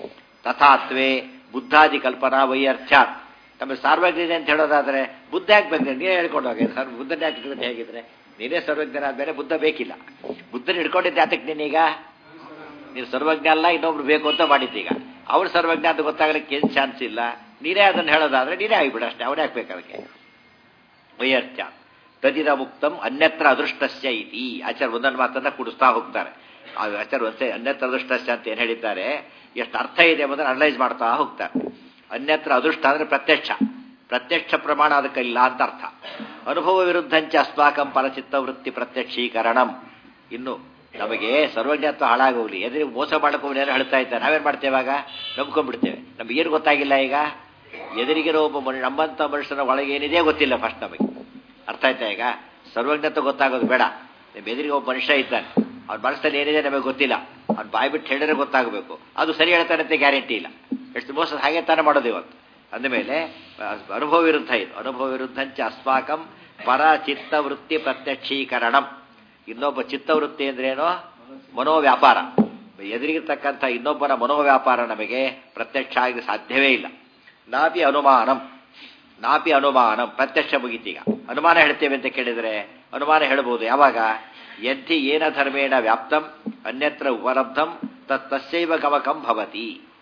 ತಥಾತ್ವೇ ಬುದ್ಧಾದಿ ಕಲ್ಪನಾ ವೈಯರ್ಥ್ಯಾತ್ ನಮಗೆ ಸಾರ್ವಜ್ಞ ಇದೆ ಅಂತ ಹೇಳೋದಾದ್ರೆ ಬುದ್ಧ ಯಾಕೆ ಬಂದ್ರೆ ನೀನೇ ಹೇಳ್ಕೊಂಡು ಹೋಗಿ ಸರ್ ಬುದ್ಧನ ಯಾಕೆ ಇಟ್ಕೊಂಡು ಹೇಗಿದ್ರೆ ನೀನೇ ಸರ್ವಜ್ಞನಾದ್ಮೇಲೆ ಬುದ್ಧ ಬೇಕಿಲ್ಲ ಬುದ್ಧನ ಹಿಡ್ಕೊಂಡಿದ್ದೆ ಯಾತಕ್ಕೆ ನೀನೀಗ ನೀನು ಸರ್ವಜ್ಞ ಅಲ್ಲ ಇನ್ನೊಬ್ರು ಬೇಕು ಅಂತ ಮಾಡಿದ್ದೀಗ ಅವ್ರು ಸರ್ವಜ್ಞ ಅಂತ ಗೊತ್ತಾಗಲಿಕ್ಕೆ ಏನು ಚಾನ್ಸ್ ಇಲ್ಲ ನೀನೇ ಅದನ್ನು ಹೇಳೋದಾದ್ರೆ ನೀನೇ ಆಗಿಬಿಡ ಅಷ್ಟೇ ಅವನೇ ಹಾಕ್ಬೇಕು ಅದಕ್ಕೆ ವೈಯರ್ಥ್ಯ ತದಿದ ಮುಕ್ತಂ ಅನ್ಯತ್ರ ಅದೃಷ್ಟಸ್ಯ ಇತಿ ಆಚಾರ್ಯ ಒಂದೊಂದು ಮಾತನ್ನ ಕುಡಿಸ್ತಾ ಹೋಗ್ತಾರೆ ಆ ಆಚಾರ್ಯ ಒಂದ್ಸೆ ಅನ್ಯತ್ರ ಅದೃಷ್ಟಸ್ಯ ಅಂತ ಏನು ಹೇಳಿದ್ದಾರೆ ಎಷ್ಟು ಅರ್ಥ ಇದೆ ಎಂಬುದನ್ನು ಅನಲೈಸ್ ಮಾಡ್ತಾ ಹೋಗ್ತಾರೆ ಅನ್ಯತ್ರ ಅದೃಷ್ಟ ಅಂದ್ರೆ ಪ್ರತ್ಯಕ್ಷ ಪ್ರತ್ಯಕ್ಷ ಪ್ರಮಾಣ ಅದಕ್ಕೆ ಇಲ್ಲ ಅಂತ ಅರ್ಥ ಅನುಭವ ವಿರುದ್ಧಂಚ ಅಸ್ಮಾಕಂ ಪರಚಿತ್ತ ವೃತ್ತಿ ಪ್ರತ್ಯಕ್ಷೀಕರಣಂ ಇನ್ನು ನಮಗೆ ಸರ್ವಜ್ಞತ್ವ ಹಾಳಾಗೋಗ್ಲಿ ಎದುರಿಗೆ ಮೋಸ ಮಾಡ್ಕೊಂಡು ಹೇಳ್ತಾ ಇದ್ದಾರೆ ನಾವೇನ್ ಮಾಡ್ತೇವೆ ಆಗ ನಂಬ್ಕೊಂಡ್ಬಿಡ್ತೇವೆ ನಮ್ಗೆ ಏನು ಗೊತ್ತಾಗಿಲ್ಲ ಈಗ ಎದುರಿಗಿರೋ ಒಬ್ಬ ಮನುಷ್ಯ ನಮ್ಮಂತ ಮನುಷ್ಯನ ಒಳಗೆ ಏನಿದೆ ಗೊತ್ತಿಲ್ಲ ಫಸ್ಟ್ ನಮಗೆ ಅರ್ಥ ಆಯ್ತಾ ಈಗ ಸರ್ವಜ್ಞತ್ವ ಗೊತ್ತಾಗೋದು ಬೇಡ ನಿಮ್ಮ ಎದುರಿಗೆ ಒಬ್ಬ ಮನುಷ್ಯ ಇದ್ದಾನೆ ಅವ್ನ ಮನಸ್ಸಲ್ಲಿ ಏನಿದೆ ನಮಗೆ ಗೊತ್ತಿಲ್ಲ ಅವ್ನು ಬಾಯಿ ಬಿಟ್ಟು ಹೇಳಿದ್ರೆ ಗೊತ್ತಾಗಬೇಕು ಅದು ಸರಿ ಹೇಳ್ತಾನೆ ಅಂತ ಗ್ಯಾರಂಟಿ ಇಲ್ಲ ಎಷ್ಟು ಮೋಸ ಹಾಗೆ ತಾನೇ ಮಾಡೋದು ಇವತ್ತು ಅಂದಮೇಲೆ ಅನುಭವ ವಿರುದ್ಧ ಇದು ಅನುಭವ ವಿರುದ್ಧಂಚ ಅಸ್ಮಾಕಂ ಪರ ಚಿತ್ತ ವೃತ್ತಿ ಪ್ರತ್ಯಕ್ಷೀಕರಣಂ ಇನ್ನೊಬ್ಬ ಚಿತ್ತವೃತ್ತಿ ಅಂದ್ರೇನು ಮನೋವ್ಯಾಪಾರ ಎದುರಿಗಿರ್ತಕ್ಕಂಥ ಇನ್ನೊಬ್ಬನ ಮನೋವ್ಯಾಪಾರ ನಮಗೆ ಪ್ರತ್ಯಕ್ಷ ಆಗಿ ಸಾಧ್ಯವೇ ಇಲ್ಲ ನಾಪಿ ಅನುಮಾನಂ ನಾಪಿ ಅನುಮಾನಂ ಪ್ರತ್ಯಕ್ಷ ಮುಗಿತೀಗ ಅನುಮಾನ ಹೇಳ್ತೇವೆ ಅಂತ ಕೇಳಿದರೆ ಅನುಮಾನ ಹೇಳ್ಬೋದು ಯಾವಾಗ ಯದ್ಧಿ ಏನ ಧರ್ಮೇಣ ವ್ಯಾಪ್ತಂ ಅನ್ಯತ್ರ ಉಪಲಬ್ಧಂ ತತ್ ತಸ್ಯೈವ ಗಮಕಂ ಭವತಿ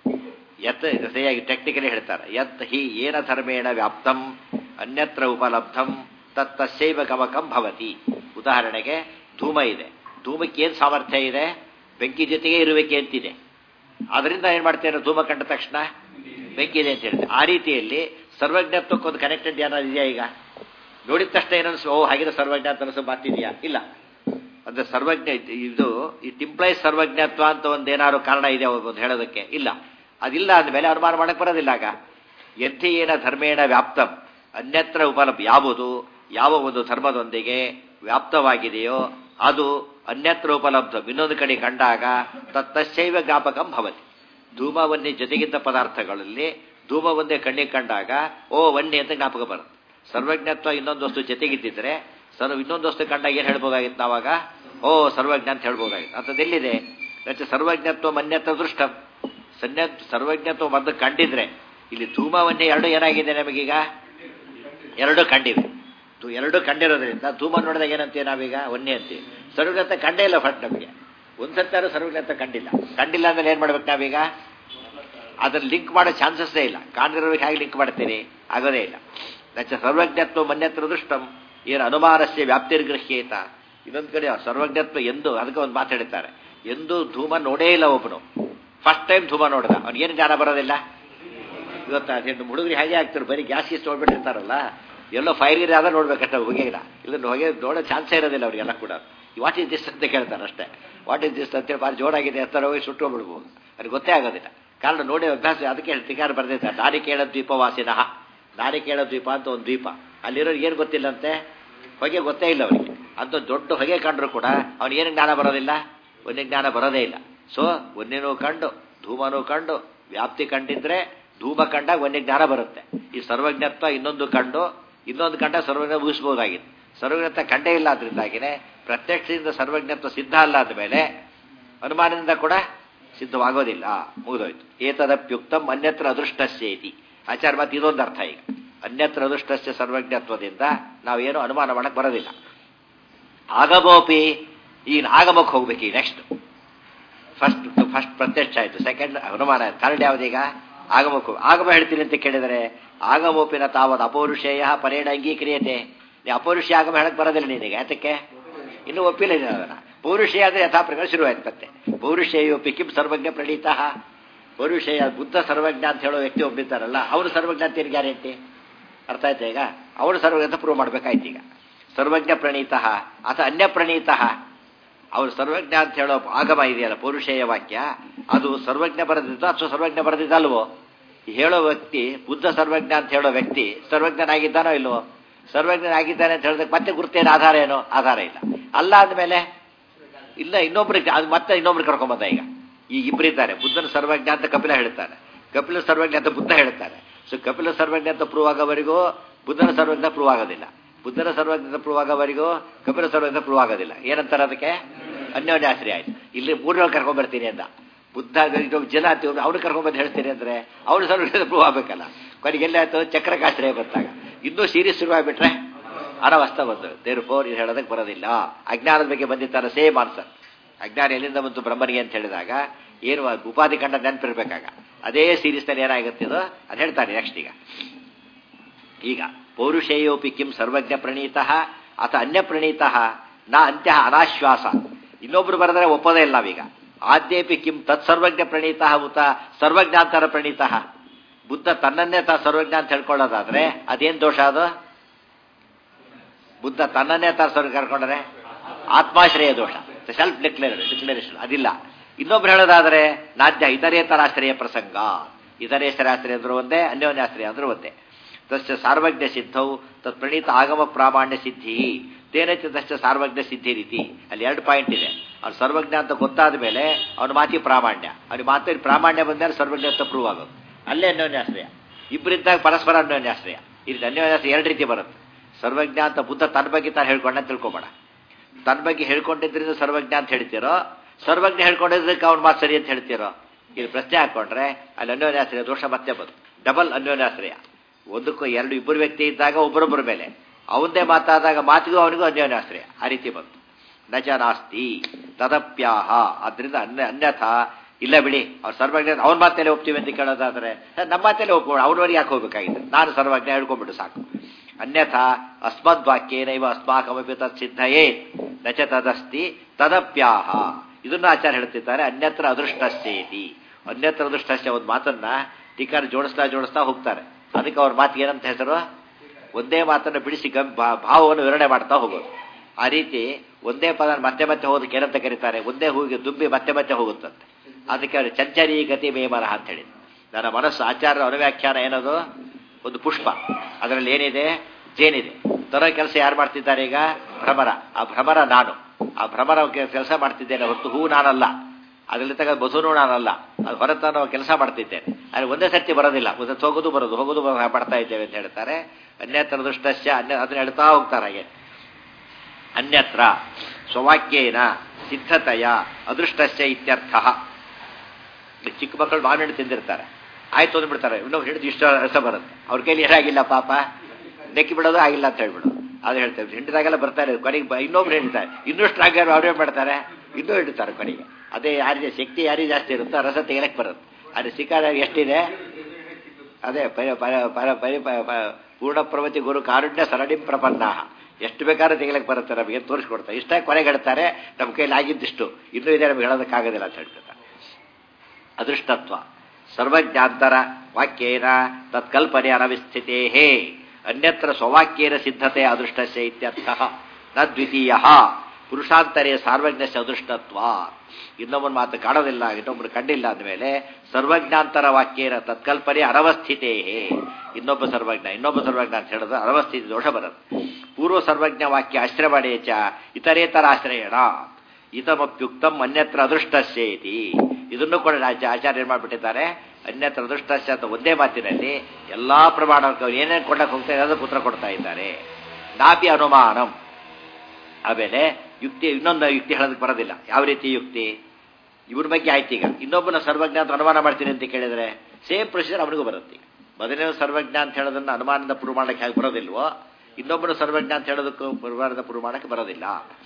ಯತ್ ಸರಿಯಾಗಿ ಟೆಕ್ನಿಕಲಿ ಹೇಳ್ತಾರೆ ಯತ್ ಹಿ ಏನ ಧರ್ಮೇಣ ವ್ಯಾಪ್ತಂ ಅನ್ಯತ್ರ ಉಪಲಬ್ಧಂ ತತ್ ತಸ್ಯೈವ ಗಮಕಂ ಭವತಿ ಉದಾಹರಣೆಗೆ ಧೂಮ ಇದೆ ಧೂಮಕ್ಕೆ ಏನು ಸಾಮರ್ಥ್ಯ ಇದೆ ಬೆಂಕಿ ಜೊತೆಗೆ ಇರುವಿಕೆ ಅಂತಿದೆ ಅದರಿಂದ ಏನು ಮಾಡ್ತೇನೆ ಧೂಮ ಕಂಡ ತಕ್ಷಣ ಬೆಂಕಿ ಇದೆ ಅಂತ ಹೇಳ್ತೇವೆ ಆ ರೀತಿಯಲ್ಲಿ ಸರ್ವಜ್ಞತ್ವಕ್ಕೊಂದು ಕನೆಕ್ಟೆಡ್ ಏನಾದ್ರು ಇದೆಯಾ ಈಗ ನೋಡಿದ ತಕ್ಷಣ ಏನನ್ಸು ಓ ಹಾಗಿದ್ರೆ ಸರ್ವಜ್ಞ ಅಂತ ಅನಿಸೋ ಮಾತಿದೆಯಾ ಇಲ್ಲ ಅಂದ್ರೆ ಸರ್ವಜ್ಞ ಇದು ಇಟ್ ಇಂಪ್ಲೈಸ್ ಸರ್ವಜ್ಞತ್ವ ಅಂತ ಒಂದು ಏನಾದ್ರು ಕಾರಣ ಇದೆ ಒಂದು ಹೇಳೋದಕ್ಕೆ ಇಲ್ಲ ಅದಿಲ್ಲ ಅಂದಮೇಲೆ ಅನುಮಾನ ಮಾಡಕ್ಕೆ ಬರೋದಿಲ್ಲ ಆಗ ಎತ್ತಿ ಏನ ಧರ್ಮೇಣ ವ್ಯಾಪ್ತಂ ಅನ್ಯತ್ರ ಉಪಲಬ್ಧ ಯಾವುದು ಯಾವ ಒಂದು ಧರ್ಮದೊಂದಿಗೆ ವ್ಯಾಪ್ತವಾಗಿದೆಯೋ ಅದು ಅನ್ಯತ್ರ ಉಪಲಬ್ಧ ಇನ್ನೊಂದು ಕಡೆ ಕಂಡಾಗ ತತ್ತಶೈವ ಜ್ಞಾಪಕಂ ಭವತಿ ಧೂಮವನ್ನಿ ಜೊತೆಗಿದ್ದ ಪದಾರ್ಥಗಳಲ್ಲಿ ಧೂಮ ಒಂದೇ ಕಣ್ಣಿಗೆ ಕಂಡಾಗ ಓ ವನ್ನಿ ಅಂತ ಜ್ಞಾಪಕ ಬರುತ್ತೆ ಸರ್ವಜ್ಞತ್ವ ಇನ್ನೊಂದು ವಸ್ತು ಜೊತೆಗಿದ್ದಿದ್ರೆ ಸರ್ವ ಇನ್ನೊಂದು ವಸ್ತು ಕಂಡಾಗ ಏನು ಹೇಳ್ಬೋದಾಗಿತ್ತು ನಾವಾಗ ಓ ಸರ್ವಜ್ಞ ಅಂತ ಹೇಳ್ಬೋದಾಗಿತ್ತು ಅಂಥದ್ದೆಲ್ಲಿದೆ ರಚ ಸರ್ವಜ್ಞತ್ವ ಮನ್ಯತ್ವ ದೃಷ್ಟ ಸನ್ಯ ಸರ್ವಜ್ಞತ್ವ ಮೊದಲು ಕಂಡಿದ್ರೆ ಇಲ್ಲಿ ಧೂಮವನ್ನೇ ಎರಡು ಏನಾಗಿದೆ ನಮಗೀಗ ಎರಡು ಕಂಡಿವೆ ಎರಡು ಕಂಡಿರೋದ್ರಿಂದ ಧೂಮ ನೋಡಿದಾಗ ಏನಂತೀವಿ ನಾವೀಗ ಒಂದೇ ಅಂತೀವಿ ಸರ್ವಜ್ಞತ್ವ ಕಂಡೇ ಇಲ್ಲ ಫಸ್ಟ್ ನಮಗೆ ಒಂದ್ಸತ್ತಾರು ಸರ್ವಜ್ಞತ್ವ ಕಂಡಿಲ್ಲ ಕಂಡಿಲ್ಲ ಅಂದ್ರೆ ಏನು ಮಾಡ್ಬೇಕು ನಾವೀಗ ಅದನ್ನ ಲಿಂಕ್ ಮಾಡೋ ಚಾನ್ಸಸ್ಸೇ ಇಲ್ಲ ಕಾಣಿರೋರಿಗೆ ಹೇಗೆ ಲಿಂಕ್ ಮಾಡ್ತೀರಿ ಆಗೋದೇ ಇಲ್ಲ ನಚ ಸರ್ವಜ್ಞತ್ವ ಮನ್ಯತ್ರ ದೃಷ್ಟಂ ಏನು ಅನುಮಾನಸ್ಯ ವ್ಯಾಪ್ತಿರ್ಗೃಹ್ಯೇತ ಇನ್ನೊಂದು ಕಡೆ ಸರ್ವಜ್ಞತ್ವ ಎಂದು ಅದಕ್ಕೆ ಒಂದು ಮಾತು ಹೇಳ್ತಾರೆ ಎಂದು ಧೂಮ ನೋಡೇ ಇಲ್ಲ ಒಬ್ಬನು ಫಸ್ಟ್ ಟೈಮ್ ಧೂಮ ನೋಡಿದ ಅವ್ನಿಗೇನು ಜ್ಞಾನ ಬರೋದಿಲ್ಲ ಇವತ್ತು ಹೆಣ್ಣು ಹುಡುಗರು ಹಾಗೆ ಆಗ್ತಾರೆ ಬರೀ ಗ್ಯಾಸ್ ಗೀಸ್ ನೋಡ್ಬಿಟ್ಟಿರ್ತಾರಲ್ಲ ಎಲ್ಲೋ ಫೈರ್ ಗಿರಿ ಆದ ನೋಡ್ಬೇಕಷ್ಟೇ ಹೊಗೆಗಿಲ್ಲ ಇಲ್ಲ ಹೊಗೆ ನೋಡೋ ಚಾನ್ಸೇ ಇರೋದಿಲ್ಲ ಅವರಿಗೆಲ್ಲ ಕೂಡ ವಾಟ್ ಇಸ್ ದಿಸ್ ಅಂತ ಕೇಳ್ತಾರೆ ಅಷ್ಟೇ ವಾಟ್ ಇಸ್ ದಿಸ್ ಅಂತೇಳಿ ಭಾರಿ ಜೋರಾಗಿದೆ ಅಂತ ಹೋಗಿ ಸುಟ್ಟೋಗ್ಬಿಡ್ಬೋದು ಅದು ಗೊತ್ತೇ ಆಗೋದಿಲ್ಲ ಕಾರಣ ನೋಡಿ ಅಭ್ಯಾಸ ಅದಕ್ಕೆ ಹೇಳ್ತಿಗಾರ ಬರ್ದಿದ್ದಾರೆ ನಾರಿಕೇಳ ದ್ವೀಪವಾಸಿನಃ ನಾರಿಕೇಳ ದ್ವೀಪ ಅಂತ ಒಂದು ದ್ವೀಪ ಅಲ್ಲಿರೋರು ಏನು ಗೊತ್ತಿಲ್ಲಂತೆ ಹೊಗೆ ಗೊತ್ತೇ ಇಲ್ಲ ಅವನಿಗೆ ಅಂತ ದೊಡ್ಡ ಹೊಗೆ ಕಂಡ್ರು ಕೂಡ ಅವನಿಗೇನು ಜ್ಞಾನ ಬರೋದಿಲ್ಲ ಒಂದೇ ಜ್ಞಾನ ಬರೋದೇ ಇಲ್ಲ ಸೊ ಒಂದೇನೂ ಕಂಡು ಧೂಮನೂ ಕಂಡು ವ್ಯಾಪ್ತಿ ಕಂಡಿದ್ರೆ ಧೂಮ ಕಂಡಾಗ ಒಂದೇ ಜ್ಞಾನ ಬರುತ್ತೆ ಈ ಸರ್ವಜ್ಞತ್ವ ಇನ್ನೊಂದು ಕಂಡು ಇನ್ನೊಂದು ಕಂಡ ಸರ್ವಜ್ಞ ಮುಗಿಸ್ಬೋದಾಗಿತ್ತು ಸರ್ವಜ್ಞತ್ವ ಕಂಡೇ ಇಲ್ಲ ಅದರಿಂದಾಗಿನೇ ಪ್ರತ್ಯಕ್ಷದಿಂದ ಸರ್ವಜ್ಞತ್ವ ಸಿದ್ಧ ಅಲ್ಲ ಆದಮೇಲೆ ಅನುಮಾನದಿಂದ ಕೂಡ ಸಿದ್ಧವಾಗೋದಿಲ್ಲ ಮುಗಿದೋಯ್ತು ಏತದಪ್ಯುಕ್ತಂ ಅನ್ಯತ್ರ ಅದೃಷ್ಟಸ್ಯೇತಿ ಆಚಾರ ಮತ್ತೆ ಇದೊಂದು ಅರ್ಥ ಈಗ ಅನ್ಯತ್ರ ಅದೃಷ್ಟಸ್ಯ ಸರ್ವಜ್ಞತ್ವದಿಂದ ನಾವೇನು ಅನುಮಾನ ಮಾಡಕ್ಕೆ ಬರೋದಿಲ್ಲ ಆಗಮೋಪಿ ಈಗ ಆಗಮಕ್ಕೆ ಹೋಗ್ಬೇಕು ಈಗ ನೆಕ್ಸ್ಟ್ ಫಸ್ಟ್ ಫಸ್ಟ್ ಪ್ರತ್ಯಕ್ಷ ಆಯಿತು ಸೆಕೆಂಡ್ ಅನುಮಾನ ಆಯ್ತು ಥರ್ಡ್ ಯಾವುದೀಗ ಆಗಮಕ್ಕೆ ಆಗಮ ಹೇಳ್ತೀನಿ ಅಂತ ಕೇಳಿದರೆ ಆಗಮೋಪಿನ ತಾವದ ಅಪೌರುಷೇಯ ಪರೇಣ ಅಂಗೀಕ್ರಿಯತೆ ನೀ ಅಪೌರುಷ ಆಗಮ ಹೇಳಕ್ ಬರೋದಿಲ್ಲ ನಿನಗೆ ಯಾತಕ್ಕೆ ಇನ್ನೂ ಒಪ್ಪಿಲ್ಲ ನೀನು ಅದನ್ನ ಪೌರುಷೇಯ ಆದರೆ ಯಥಾಪ್ರಕಾರ ಶುರುವಾಯ್ತು ಮತ್ತೆ ಪೌರುಷೇಯೋಪಿ ಕಿಂ ಸರ್ವಜ್ಞ ಪ್ರಣೀತ ಪೌರುಷೇಯ ಬುದ್ಧ ಸರ್ವಜ್ಞ ಅಂತ ಹೇಳೋ ವ್ಯಕ್ತಿ ಒಬ್ಬಿದ್ದಾರಲ್ಲ ಅವನು ಸರ್ವಜ್ಞ ಅಂತ ಏನು ಗ್ಯಾರಂಟಿ ಅರ್ಥ ಆಯ್ತಾ ಈಗ ಅವನು ಸರ್ವಜ್ಞ ಅಂತ ಪ್ರೂವ್ ಮಾಡ್ಬೇಕಾಯ್ತು ಈಗ ಸರ್ವಜ್ಞ ಪ್ರಣೀತ ಅಥವಾ ಅನ್ಯ ಪ್ರಣೀತ ಅವರು ಸರ್ವಜ್ಞ ಅಂತ ಹೇಳೋ ಆಗಮ ಇದೆಯಲ್ಲ ಪೌರುಷೇಯ ವಾಕ್ಯ ಅದು ಸರ್ವಜ್ಞ ಬರೆದಿದ್ದ ಅಥವಾ ಸರ್ವಜ್ಞ ಬರೆದಿದ್ದಲ್ವೋ ಹೇಳೋ ವ್ಯಕ್ತಿ ಬುದ್ಧ ಸರ್ವಜ್ಞ ಅಂತ ಹೇಳೋ ವ್ಯಕ್ತಿ ಸರ್ವಜ್ಞನಾಗಿದ್ದಾನೋ ಇಲ್ವೋ ಸರ್ವಜ್ಞನಾಗಿದ್ದಾನೆ ಅಂತ ಹೇಳಿದ್ರೆ ಮತ್ತೆ ಗುರುತೇನು ಆಧಾರ ಏನೋ ಆಧಾರ ಇಲ್ಲ ಅಲ್ಲ ಅಂದಮೇಲೆ ಇಲ್ಲ ಇನ್ನೊಬ್ರಿಗೆ ಅದು ಮತ್ತೆ ಇನ್ನೊಬ್ರು ಕರ್ಕೊಂಬಂದ ಈಗ ಈಗ ಇಬ್ಬರಿದ್ದಾರೆ ಬುದ್ಧನ ಸರ್ವಜ್ಞ ಅಂತ ಕಪಿಲ ಹೇಳ್ತಾನೆ ಕಪಿಲ ಸರ್ವಜ್ಞ ಅಂತ ಬುದ್ಧ ಹೇಳ್ತಾನೆ ಸೊ ಕಪಿಲ ಸರ್ವಜ್ಞ ಅಂತ ಪ್ರೂವ್ ಆಗೋವರೆಗೂ ಬುದ್ಧನ ಸರ್ವಜ್ಞ ಪ್ರೂವ್ ಆಗೋದಿಲ್ಲ ಬುದ್ಧನ ಸರ್ವಜ್ಞ ಪ್ರೂವ್ ಆಗೋವರೆಗೂ ಕಪಿಲ ಸರ್ವಜ್ಞ ಪ್ರೂವ್ ಆಗೋದಿಲ್ಲ ಏನಂತಾರೆ ಅದಕ್ಕೆ ಅನ್ಯೋನ್ಯಾಶ್ರಯ ಆಯ್ತು ಇಲ್ಲಿ ಮೂರನೇಳು ಕರ್ಕೊಂಡ್ಬರ್ತೀನಿ ಅಂದ ಬುದ್ಧ ಇನ್ನೊಬ್ಬ ಜನ ಅಂತ ಅವ್ನು ಕರ್ಕೊಂಡ್ಬಂದು ಹೇಳ್ತೀನಿ ಅಂದ್ರೆ ಅವನು ಸರ್ವಜ್ಞ ಪ್ರೂವ್ ಆಗಬೇಕಲ್ಲ ಕೊನೆಗೆ ಎಲ್ಲಾಯ್ತು ಚಕ್ರಕಾಶ್ರಯ ಬಂದಾಗ ಇನ್ನೂ ಸೀರಿಯಸ್ ಶುರುವಾಗ್ಬಿಟ್ರೆ ಅನವಸ್ಥ ಬಂದು ದೇವ್ರ ಫೋರ್ ಇದು ಹೇಳೋದಕ್ಕೆ ಬರೋದಿಲ್ಲ ಅಜ್ಞಾನದ ಬಗ್ಗೆ ಬಂದಿತ್ತಾರ ಸೇಮ್ ಆನ್ಸರ್ ಅಜ್ಞಾನ ಎಲ್ಲಿಂದ ಬಂತು ಬ್ರಹ್ಮನಿಗೆ ಅಂತ ಹೇಳಿದಾಗ ಏನು ಉಪಾಧಿ ಕಂಡ ನೆನಪಿರ್ಬೇಕಾಗ ಅದೇ ಸೀರೀಸ್ನಲ್ಲಿ ಏನಾಗುತ್ತಿದೋ ಅದು ಹೇಳ್ತಾರೆ ನೆಕ್ಸ್ಟ್ ಈಗ ಈಗ ಪೌರುಷೇಯೋಪಿ ಕಿಂ ಸರ್ವಜ್ಞ ಪ್ರಣೀತ ಅಥ ಅನ್ಯ ಪ್ರಣೀತ ನಾ ಅಂತ್ಯ ಅನಾಶ್ವಾಸ ಇನ್ನೊಬ್ರು ಬರೆದರೆ ಒಪ್ಪೋದೇ ಇಲ್ಲ ನಾವೀಗ ಆದ್ಯೇಪಿ ಕಿಂ ತತ್ ಸರ್ವಜ್ಞ ಪ್ರಣೀತ ಉತ ಸರ್ವಜ್ಞಾಂತರ ಪ್ರಣೀತ ಬುದ್ಧ ತನ್ನನ್ನೇ ತಾ ಸರ್ವಜ್ಞ ಅಂತ ಹೇಳ್ಕೊಳ್ಳೋದಾದ್ರೆ ಅದೇನ್ ದೋಷ ಅದು ಬುದ್ಧ ತನ್ನನ್ನೇ ತಾ ಸರ್ವ ಕರ್ಕೊಂಡ್ರೆ ಆತ್ಮಾಶ್ರಯ ದೋಷ ಸೆಲ್ಫ್ ಡಿಕ್ಲೇರ್ ಡಿಕ್ಲರೇಷನ್ ಅದಿಲ್ಲ ಇನ್ನೊಬ್ರು ಹೇಳೋದಾದ್ರೆ ನಾದ್ಯ ಇತರೇತರಾಶ್ರಯ ಪ್ರಸಂಗ ಇತರೇಶ್ವರಾಶ್ರಯ ಅಂದ್ರೂ ಒಂದೇ ಅನ್ಯೋನ್ಯಾಶ್ರಯ ಅಂದ್ರೂ ಒಂದೇ ತಸ್ಯ ಸಾರ್ವಜ್ಞ ಸಿದ್ಧವು ತತ್ ಪ್ರಣೀತ ಆಗಮ ಪ್ರಾಮಾಣ್ಯ ಸಿದ್ಧಿ ತೇನೈತೆ ತಸ್ಯ ಸಾರ್ವಜ್ಞ ಸಿದ್ಧಿ ರೀತಿ ಅಲ್ಲಿ ಎರಡು ಪಾಯಿಂಟ್ ಇದೆ ಅವ್ನು ಸರ್ವಜ್ಞ ಅಂತ ಗೊತ್ತಾದ ಮೇಲೆ ಅವನ ಮಾತಿ ಪ್ರಾಮಾಣ್ಯ ಅವ್ನಿಗೆ ಮಾತಿನ ಪ್ರಾಮಾಣ್ಯ ಬಂದರೆ ಸರ್ವಜ್ಞ ಅಂತ ಪ್ರೂವ್ ಆಗೋದು ಅಲ್ಲೇ ಅನ್ಯೋನ್ಯಾಶ್ರಯ ಇಬ್ಬರಿದ್ದಾಗ ಪರಸ್ಪರ ಅನ್ಯೋನ್ಯಾಶ್ರಯ ಇಲ್ಲಿ ಅನ್ಯೋನ್ಯಾಶ್ರಯ ಎರಡು ರೀತಿ ಬರುತ್ತೆ ಸರ್ವಜ್ಞ ಅಂತ ಬುದ್ಧ ತನ್ನ ಬಗ್ಗೆ ತಾನು ಹೇಳ್ಕೊಂಡ ತಿಳ್ಕೊಬೇಡ ತನ್ನ ಬಗ್ಗೆ ಹೇಳ್ಕೊಂಡಿದ್ರಿಂದ ಸರ್ವಜ್ಞ ಅಂತ ಹೇಳ್ತೀರೋ ಸರ್ವಜ್ಞ ಹೇಳ್ಕೊಂಡಿದ್ದಕ್ಕೆ ಅವ್ನ ಮಾತು ಸರಿ ಅಂತ ಹೇಳ್ತೀರೋ ಇಲ್ಲಿ ಪ್ರಶ್ನೆ ಹಾಕೊಂಡ್ರೆ ಅಲ್ಲಿ ಅನ್ಯೋನ್ಯಾಶ್ರಯ ದೋಷ ಮತ್ತೆ ಬಂತು ಡಬಲ್ ಅನ್ಯೋನ್ಯಾಶ್ರಯ ಒಂದಕ್ಕೂ ಎರಡು ಇಬ್ಬರು ವ್ಯಕ್ತಿ ಇದ್ದಾಗ ಒಬ್ಬರೊಬ್ಬರ ಮೇಲೆ ಅವಂದೇ ಮಾತಾದಾಗ ಮಾತಿಗೂ ಅವನಿಗೂ ಅನ್ಯೋನ್ಯಾಶ್ರಯ ಆ ರೀತಿ ಬಂತು ನಜ ನಾಸ್ತಿ ತದಪ್ಯಾಹ ಅದರಿಂದ ಅನ್ಯ ಅನ್ಯಥ ಇಲ್ಲ ಬಿಡಿ ಅವ್ರು ಸರ್ವಜ್ಞ ಅವ್ನ ಮಾತಲ್ಲೇ ಒಪ್ತೀವಿ ಅಂತ ಕೇಳೋದಾದ್ರೆ ನಮ್ಮ ಮಾತಲ್ಲೇ ಒಪ್ಕೊಂಡು ಅವ್ರವರೆಗೆ ಯಾಕೆ ಹೋಗ್ಬೇಕಾಗಿದೆ ನಾನು ಸರ್ವಜ್ಞ ಹೇಳ್ಕೊಂಡ್ಬಿಟ್ಟು ಸಾಕು ಅನ್ಯಥಾ ಅಸ್ಮದ್ವಾಕ್ಯೇನೈವ ಅಸ್ಮಾಕಮಪಿ ತತ್ ಸಿದ್ಧಯೇ ನಚ ತದಸ್ತಿ ತದಪ್ಯಾಹ ಇದನ್ನ ಆಚಾರ ಹೇಳ್ತಿದ್ದಾರೆ ಅನ್ಯತ್ರ ಅದೃಷ್ಟಸ್ಯೇತಿ ಅನ್ಯತ್ರ ಅದೃಷ್ಟಸ್ಯ ಒಂದು ಮಾತನ್ನ ಟೀಕಾರ ಜೋಡಿಸ್ತಾ ಜೋಡಿಸ್ತಾ ಹೋಗ್ತಾರೆ ಅದಕ್ಕೆ ಅವ್ರ ಮಾತಿಗೆ ಏನಂತ ಹೆಸರು ಒಂದೇ ಮಾತನ್ನು ಬಿಡಿಸಿ ಗಂ ಭಾವವನ್ನು ವಿವರಣೆ ಮಾಡ್ತಾ ಹೋಗೋದು ಆ ರೀತಿ ಒಂದೇ ಪದ ಮತ್ತೆ ಮತ್ತೆ ಹೋದಕ್ಕೆ ಏನಂತ ಕರೀತಾರೆ ಒಂದೇ ಹೂವಿಗೆ ದುಂಬಿ ಮತ್ತೆ ಮತ್ತೆ ಹೋಗುತ್ತಂತೆ ಅದಕ್ಕೆ ಅವರು ಚಂಚರಿ ಗತಿ ಮೇಮರಹ ಅಂತ ಹೇಳಿ ನನ್ನ ಮನಸ್ಸು ಆಚಾರ್ಯ ಅನುವ್ಯಾಖ್ಯಾನ ಏನದು ಒಂದು ಪುಷ್ಪ ಅದರಲ್ಲಿ ಏನಿದೆ ಜೇನಿದೆ ತರೋ ಕೆಲಸ ಯಾರು ಮಾಡ್ತಿದ್ದಾರೆ ಈಗ ಭ್ರಮರ ಆ ಭ್ರಮರ ನಾನು ಆ ಭ್ರಮರ ಕೆಲಸ ಮಾಡ್ತಿದ್ದೇನೆ ಹೊರತು ಹೂ ನಾನಲ್ಲ ಅದರಲ್ಲಿ ತಗ ಬಸೂನು ನಾನಲ್ಲ ಅದು ಹೊರತು ನಾನು ಕೆಲಸ ಮಾಡ್ತಿದ್ದೇನೆ ಅಲ್ಲಿ ಒಂದೇ ಸರ್ತಿ ಬರೋದಿಲ್ಲ ಒಂದು ಹೋಗೋದು ಬರೋದು ಹೋಗೋದು ಮಾಡ್ತಾ ಇದ್ದೇವೆ ಅಂತ ಹೇಳ್ತಾರೆ ಅನ್ಯತ್ರ ದೃಷ್ಟಸ್ಯ ಅನ್ಯ ಅದನ್ನ ಹೇಳ್ತಾ ಹೋಗ್ತಾರೆ ಹಾಗೆ ಅನ್ಯತ್ರ ಸ್ವವಾಕ್ಯೇನ ಸಿದ್ಧತೆಯ ಅದೃಷ್ಟಸ್ಯ ಇತ್ಯರ್ಥ ಚಿಕ್ಕ ಮಕ್ಕಳು ಮಾವಿನ ತಿಂದಿರ್ತಾರೆ ಆಯ್ತು ಅಂದ್ಬಿಡ್ತಾರೆ ಇನ್ನೊಬ್ರು ಹಿಡಿದು ಇಷ್ಟ ರಸ ಬರುತ್ತೆ ಅವ್ರ ಕೈಲಿ ಏನಾಗಿಲ್ಲ ಪಾಪ ನೆಕ್ಕಿ ಬಿಡೋದು ಆಗಿಲ್ಲ ಅಂತ ಹೇಳ್ಬಿಡು ಅದು ಹೇಳ್ತೇವೆ ಹಿಂಡಿದಾಗೆಲ್ಲ ಬರ್ತಾರೆ ಕೊನೆಗೆ ಇನ್ನೊಬ್ರು ಹೇಳ್ತಾರೆ ಇನ್ನೂ ಸ್ಟ್ರಾಂಗ್ ಅವ್ರೇ ಮಾಡ್ತಾರೆ ಇನ್ನೂ ಹಿಡಿತಾರೆ ಕೊನೆಗೆ ಅದೇ ಯಾರಿಗೆ ಶಕ್ತಿ ಯಾರಿಗೆ ಜಾಸ್ತಿ ಇರುತ್ತೋ ರಸ ತೆಗಿಲಕ್ಕೆ ಬರುತ್ತೆ ಅದು ಸಿಕ್ಕಾಗ ಎಷ್ಟಿದೆ ಅದೇ ಪರಿ ಪರ ಪರ ಪರಿ ಪೂರ್ಣ ಪ್ರವತಿ ಗುರು ಕಾರುಣ್ಯ ಸರಣಿಂ ಪ್ರಪನ್ನ ಎಷ್ಟು ಬೇಕಾದ್ರೂ ತೆಗಿಲಕ್ಕೆ ಬರುತ್ತೆ ನಮಗೆ ತೋರಿಸ್ಕೊಡ್ತಾರೆ ಇಷ್ಟ ಕೊನೆಗೆ ಹೇಳ್ತಾರೆ ನಮ್ಮ ಕೈಲಿ ಆಗಿದ್ದಿಷ್ಟು ಇನ್ನೂ ಇದೆ ನಮ್ಗೆ ಹೇಳೋದಕ್ಕಾಗೋದಿಲ್ಲ ಅಂತ ಹೇಳ್ಬಿಡ್ತಾರೆ ಅದೃಷ್ಟತ್ವ ಸರ್ವಜ್ಞಾಂತರ ವಾಕ್ಯೇನ ತತ್ಕಲ್ಪನೆ ಅನವಿಸ್ಥಿತೇ ಹೇ ಅನ್ಯತ್ರ ಸ್ವವಾಕ್ಯೇನ ಸಿದ್ಧತೆ ಅದೃಷ್ಟಸ್ಯ ಇತ್ಯರ್ಥ ನ ದ್ವಿತೀಯ ಪುರುಷಾಂತರೇ ಸಾರ್ವಜ್ಞಸ್ಯ ಅದೃಷ್ಟತ್ವ ಇನ್ನೊಬ್ಬನ ಮಾತು ಕಾಣೋದಿಲ್ಲ ಇನ್ನೊಬ್ಬರು ಕಂಡಿಲ್ಲ ಅಂದಮೇಲೆ ಸರ್ವಜ್ಞಾಂತರ ವಾಕ್ಯೇನ ತತ್ಕಲ್ಪನೆ ಅನವಸ್ಥಿತೇ ಇನ್ನೊಬ್ಬ ಸರ್ವಜ್ಞ ಇನ್ನೊಬ್ಬ ಸರ್ವಜ್ಞ ಅಂತ ಹೇಳಿದ್ರೆ ಅನವಸ್ಥಿತಿ ದೋಷ ಬರುತ್ತೆ ಪೂರ್ವ ಸರ್ವಜ್ಞ ವಾಕ್ಯ ಆಶ್ರಮಣೆ ಚ ಇತರೇತರ ಆಶ್ರಯಣ ಇತಮಪ್ಯುಕ್ತಂ ಅನ್ಯತ್ರ ಅದೃಷ್ಟಸ್ಯೇತಿ ಇದನ್ನು ಕೂಡ ರಾಜ್ಯ ಆಚಾರ್ಯ ಏನ್ ಮಾಡ್ಬಿಟ್ಟಿದ್ದಾರೆ ಅನ್ಯತ್ರ ಅದೃಷ್ಟಸ್ಯ ಅಂತ ಒಂದೇ ಮಾತಿನಲ್ಲಿ ಎಲ್ಲಾ ಪ್ರಮಾಣ ಏನೇನು ಕೊಡಕ್ಕೆ ಹೋಗ್ತಾರೆ ಅದು ಪುತ್ರ ಕೊಡ್ತಾ ಇದ್ದಾರೆ ನಾಪಿ ಅನುಮಾನಂ ಆಮೇಲೆ ಯುಕ್ತಿ ಇನ್ನೊಂದು ಯುಕ್ತಿ ಹೇಳೋದಕ್ಕೆ ಬರೋದಿಲ್ಲ ಯಾವ ರೀತಿ ಯುಕ್ತಿ ಇವ್ರ ಬಗ್ಗೆ ಆಯ್ತು ಈಗ ಇನ್ನೊಬ್ಬನ ಸರ್ವಜ್ಞ ಅಂತ ಅನುಮಾನ ಮಾಡ್ತೀನಿ ಅಂತ ಕೇಳಿದ್ರೆ ಸೇಮ್ ಪ್ರೊಸೀಜರ್ ಅವನಿಗೂ ಬರುತ್ತೆ ಮೊದಲನೇ ಸರ್ವಜ್ಞ ಅಂತ ಹೇಳೋದನ್ನ ಅನುಮಾನದ ಪ್ರೂವ್ ಮಾಡಕ್ಕೆ ಹೇಗೆ ಬರೋದಿಲ್ವೋ ಇನ್ನೊಬ್ಬನ ಸರ್ವಜ್ಞ ಅಂತ ಹೇಳೋದಕ್ಕೂ ಪ್ರಮಾಣದ ಪ್ರೂವ್ ಮಾಡಕ್ಕೆ ಬರೋದಿಲ್ಲ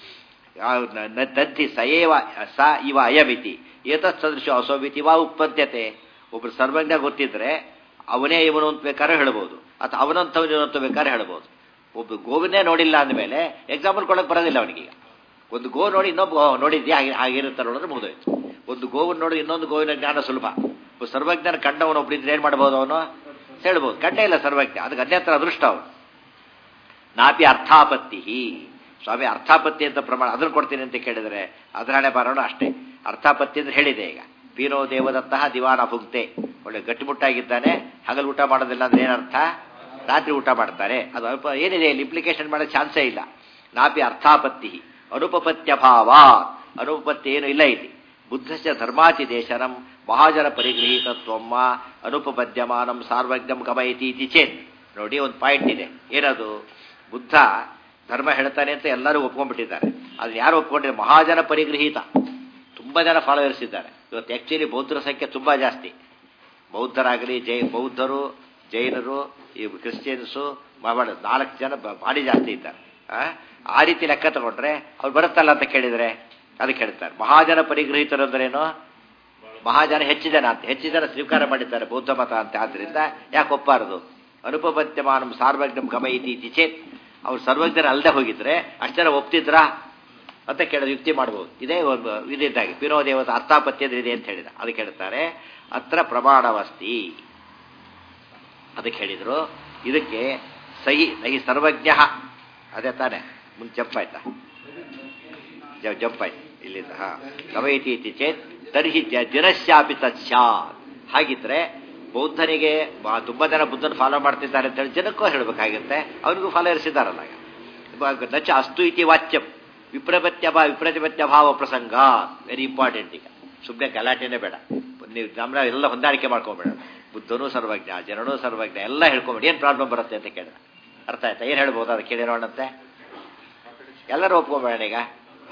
ತದ್ದಿ ಸಯೇವ ಸ ಇವ ಅಯಮಿತಿ ಏತತ್ ಸದೃಶ ಅಸೋಮಿತಿ ವಾ ಉತ್ಪದ್ಯತೆ ಒಬ್ರು ಸರ್ವಜ್ಞ ಗೊತ್ತಿದ್ರೆ ಅವನೇ ಇವನು ಅಂತ ಬೇಕಾದ್ರೆ ಹೇಳ್ಬೋದು ಅಥವಾ ಅವನಂತವನು ಅಂತ ಬೇಕಾದ್ರೆ ಹೇಳ್ಬೋದು ಒಬ್ಬ ಗೋವಿಂದೇ ನೋಡಿಲ್ಲ ಅಂದಮೇಲೆ ಎಕ್ಸಾಂಪಲ್ ಕೊಡಕ್ಕೆ ಬರೋದಿಲ್ಲ ಅವನಿಗೆ ಒಂದು ಗೋ ನೋಡಿ ಇನ್ನೊಬ್ಬ ಗೋ ನೋಡಿದ್ಯಾ ಹಾಗೆ ಹಾಗಿರುತ್ತೆ ನೋಡಿದ್ರೆ ಮುಗಿದೋಯ್ತು ಒಂದು ಗೋವನ್ನು ನೋಡಿ ಇನ್ನೊಂದು ಗೋವಿನ ಜ್ಞಾನ ಸುಲಭ ಒಬ್ಬ ಸರ್ವಜ್ಞನ ಕಂಡವನು ಒಬ್ಬರಿದ್ರೆ ಏನು ಮಾಡ್ಬೋದು ಅವನು ಹೇಳ್ಬೋದು ಕಂಡೇ ಇಲ್ಲ ಸರ್ವಜ್ಞ ಅದಕ್ಕೆ ಅನ್ಯತ್ರ ಅದೃಷ್ಟ ಅವನು ನಾಪಿ ಅರ್ಥಾಪತ್ತಿ ಸ್ವಾಮಿ ಅರ್ಥಾಪತ್ತಿ ಅಂತ ಪ್ರಮಾಣ ಅದನ್ನು ಕೊಡ್ತೀನಿ ಅಂತ ಕೇಳಿದರೆ ಅದರ ಹಣೆ ಬಾರೋಣ ಅಷ್ಟೇ ಅರ್ಥಾಪತ್ತಿ ಅಂದ್ರೆ ಹೇಳಿದೆ ಈಗ ಪೀನೋ ದೇವದತ್ತಃ ದಿವಾನ ಭುಕ್ತೆ ಒಳ್ಳೆ ಗಟ್ಟಿಮುಟ್ಟಾಗಿದ್ದಾನೆ ಹಗಲು ಊಟ ಮಾಡೋದಿಲ್ಲ ಅಂದ್ರೆ ಏನರ್ಥ ರಾತ್ರಿ ಊಟ ಮಾಡ್ತಾರೆ ಅದು ಅಲ್ಪ ಏನಿದೆ ಇಲ್ಲಿ ಇಂಪ್ಲಿಕೇಶನ್ ಮಾಡೋ ಚಾನ್ಸೇ ಇಲ್ಲ ನಾಪಿ ಅರ್ಥಾಪತ್ತಿ ಅನುಪಪತ್ಯಭಾವ ಅನುಪಪತ್ತಿ ಏನು ಇಲ್ಲ ಇಲ್ಲಿ ಬುದ್ಧಸ್ಯ ಧರ್ಮಾತಿ ದೇಶನಂ ಮಹಾಜನ ಪರಿಗೃಹೀತತ್ವಮ್ಮ ಅನುಪಪದ್ಯಮಾನಂ ಸಾರ್ವಜ್ಞಂ ಕಮಯತಿ ಇತಿ ಚೇತ್ ನೋಡಿ ಒಂದು ಪಾಯಿಂಟ್ ಇದೆ ಏನದು ಬುದ್ಧ ಧರ್ಮ ಹೇಳ್ತಾನೆ ಅಂತ ಎಲ್ಲರೂ ಒಪ್ಕೊಂಡ್ಬಿಟ್ಟಿದ್ದಾರೆ ಅದನ್ನ ಯಾರು ಒಪ್ಕೊಂಡಿದ್ದಾರೆ ಮಹಾಜನ ಪರಿಗೃಹೀತ ತುಂಬಾ ಜನ ಫಾಲೋವರ್ಸ್ ಇದ್ದಾರೆ ಇವತ್ತು ಆಕ್ಚುಲಿ ಬೌದ್ಧರ ಸಂಖ್ಯೆ ತುಂಬಾ ಜಾಸ್ತಿ ಬೌದ್ಧರಾಗಲಿ ಜೈ ಬೌದ್ಧರು ಜೈನರು ಈ ಕ್ರಿಶ್ಚಿಯನ್ಸು ನಾಲ್ಕು ಜನ ಭಾರಿ ಜಾಸ್ತಿ ಇದ್ದಾರೆ ಆ ರೀತಿ ಲೆಕ್ಕ ತಗೊಂಡ್ರೆ ಅವ್ರು ಬರುತ್ತಲ್ಲ ಅಂತ ಕೇಳಿದ್ರೆ ಅದಕ್ಕೆ ಹೇಳ್ತಾರೆ ಮಹಾಜನ ಪರಿಗೃಹಿತರು ಅಂದ್ರೇನು ಮಹಾಜನ ಹೆಚ್ಚು ಜನ ಅಂತ ಹೆಚ್ಚು ಜನ ಸ್ವೀಕಾರ ಮಾಡಿದ್ದಾರೆ ಬೌದ್ಧ ಮತ ಅಂತ ಆದ್ರಿಂದ ಯಾಕೆ ಒಪ್ಪಾರದು ಅನುಪಪತ್ಯಮಾನಂ ಸಾರ್ವಜ್ಞಂ ಗಮಯಿತಿ ಇತಿ ಚೇತ್ ಅವ್ರು ಸರ್ವಜ್ಞರ ಅಲ್ಲದೆ ಹೋಗಿದ್ರೆ ಅಷ್ಟು ಜನ ಒಪ್ತಿದ್ರಾ ಅಂತ ಕೇಳೋದು ಯುಕ್ತಿ ಮಾಡ್ಬೋದು ಇದೇ ಒಂದು ಇದಿದ್ದಾಗಿ ವಿನೋದೇವತ ಅರ್ಥಾಪತ್ಯದ ಇದೆ ಅಂತ ಹೇಳಿದ ಅದಕ್ಕೆ ಹೇಳ್ತಾರೆ ಅತ್ರ ಪ್ರಮಾಣವಸ್ತಿ ಅದಕ್ಕೆ ಹೇಳಿದ್ರು ಇದಕ್ಕೆ ಸಹಿ ನಹಿ ಸರ್ವಜ್ಞ ಅದೇ ತಾನೆ ಮುಂದೆ ಜಂಪ್ ಆಯ್ತಾ ಜಂಪ್ ಆಯ್ತು ಇಲ್ಲಿಂದ ಹಾ ಗಮಯತಿ ಇತಿ ಚೇತ್ ತರ್ಹಿ ಜನಶ್ಯಾಪಿ ತತ್ಸ್ಯಾತ್ ಹಾಗಿದ್ರೆ ಬೌದ್ಧನಿಗೆ ತುಂಬಾ ಜನ ಬುದ್ಧನ ಫಾಲೋ ಮಾಡ್ತಿದ್ದಾರೆ ಅಂತ ಹೇಳಿ ಜನಕ್ಕೂ ಹೇಳಬೇಕಾಗಿರುತ್ತೆ ಅವನಿಗೂ ಫಾಲೋಯರ್ಸ್ ಇದ್ದಾರಲ್ಲ ನಚ ಅಸ್ತು ಇತಿ ವಾಚ್ಯಂ ವಿಪ್ರಪತ್ಯ ಭಾ ವಿಪ್ರತಿಪತ್ಯ ಭಾವ ಪ್ರಸಂಗ ವೆರಿ ಇಂಪಾರ್ಟೆಂಟ್ ಈಗ ಸುಮ್ಮನೆ ಗಲಾಟೆನೇ ಬೇಡ ನೀವು ನಮ್ಮ ಎಲ್ಲ ಹೊಂದಾಣಿಕೆ ಮಾಡ್ಕೊಂಬೇಡ ಬುದ್ಧನೂ ಸರ್ವಜ್ಞ ಜನನೂ ಸರ್ವಜ್ಞ ಎಲ್ಲ ಹೇಳ್ಕೊಂಬೇಡಿ ಏನು ಪ್ರಾಬ್ಲಮ್ ಬರುತ್ತೆ ಅಂತ ಕೇಳಿದ ಅರ್ಥ ಆಯ್ತಾ ಏನು ಹೇಳ್ಬೋದು ಅದು ಕೇಳಿರೋಣಂತೆ ಎಲ್ಲರೂ ಒಪ್ಕೊಂಬೇಡ ಈಗ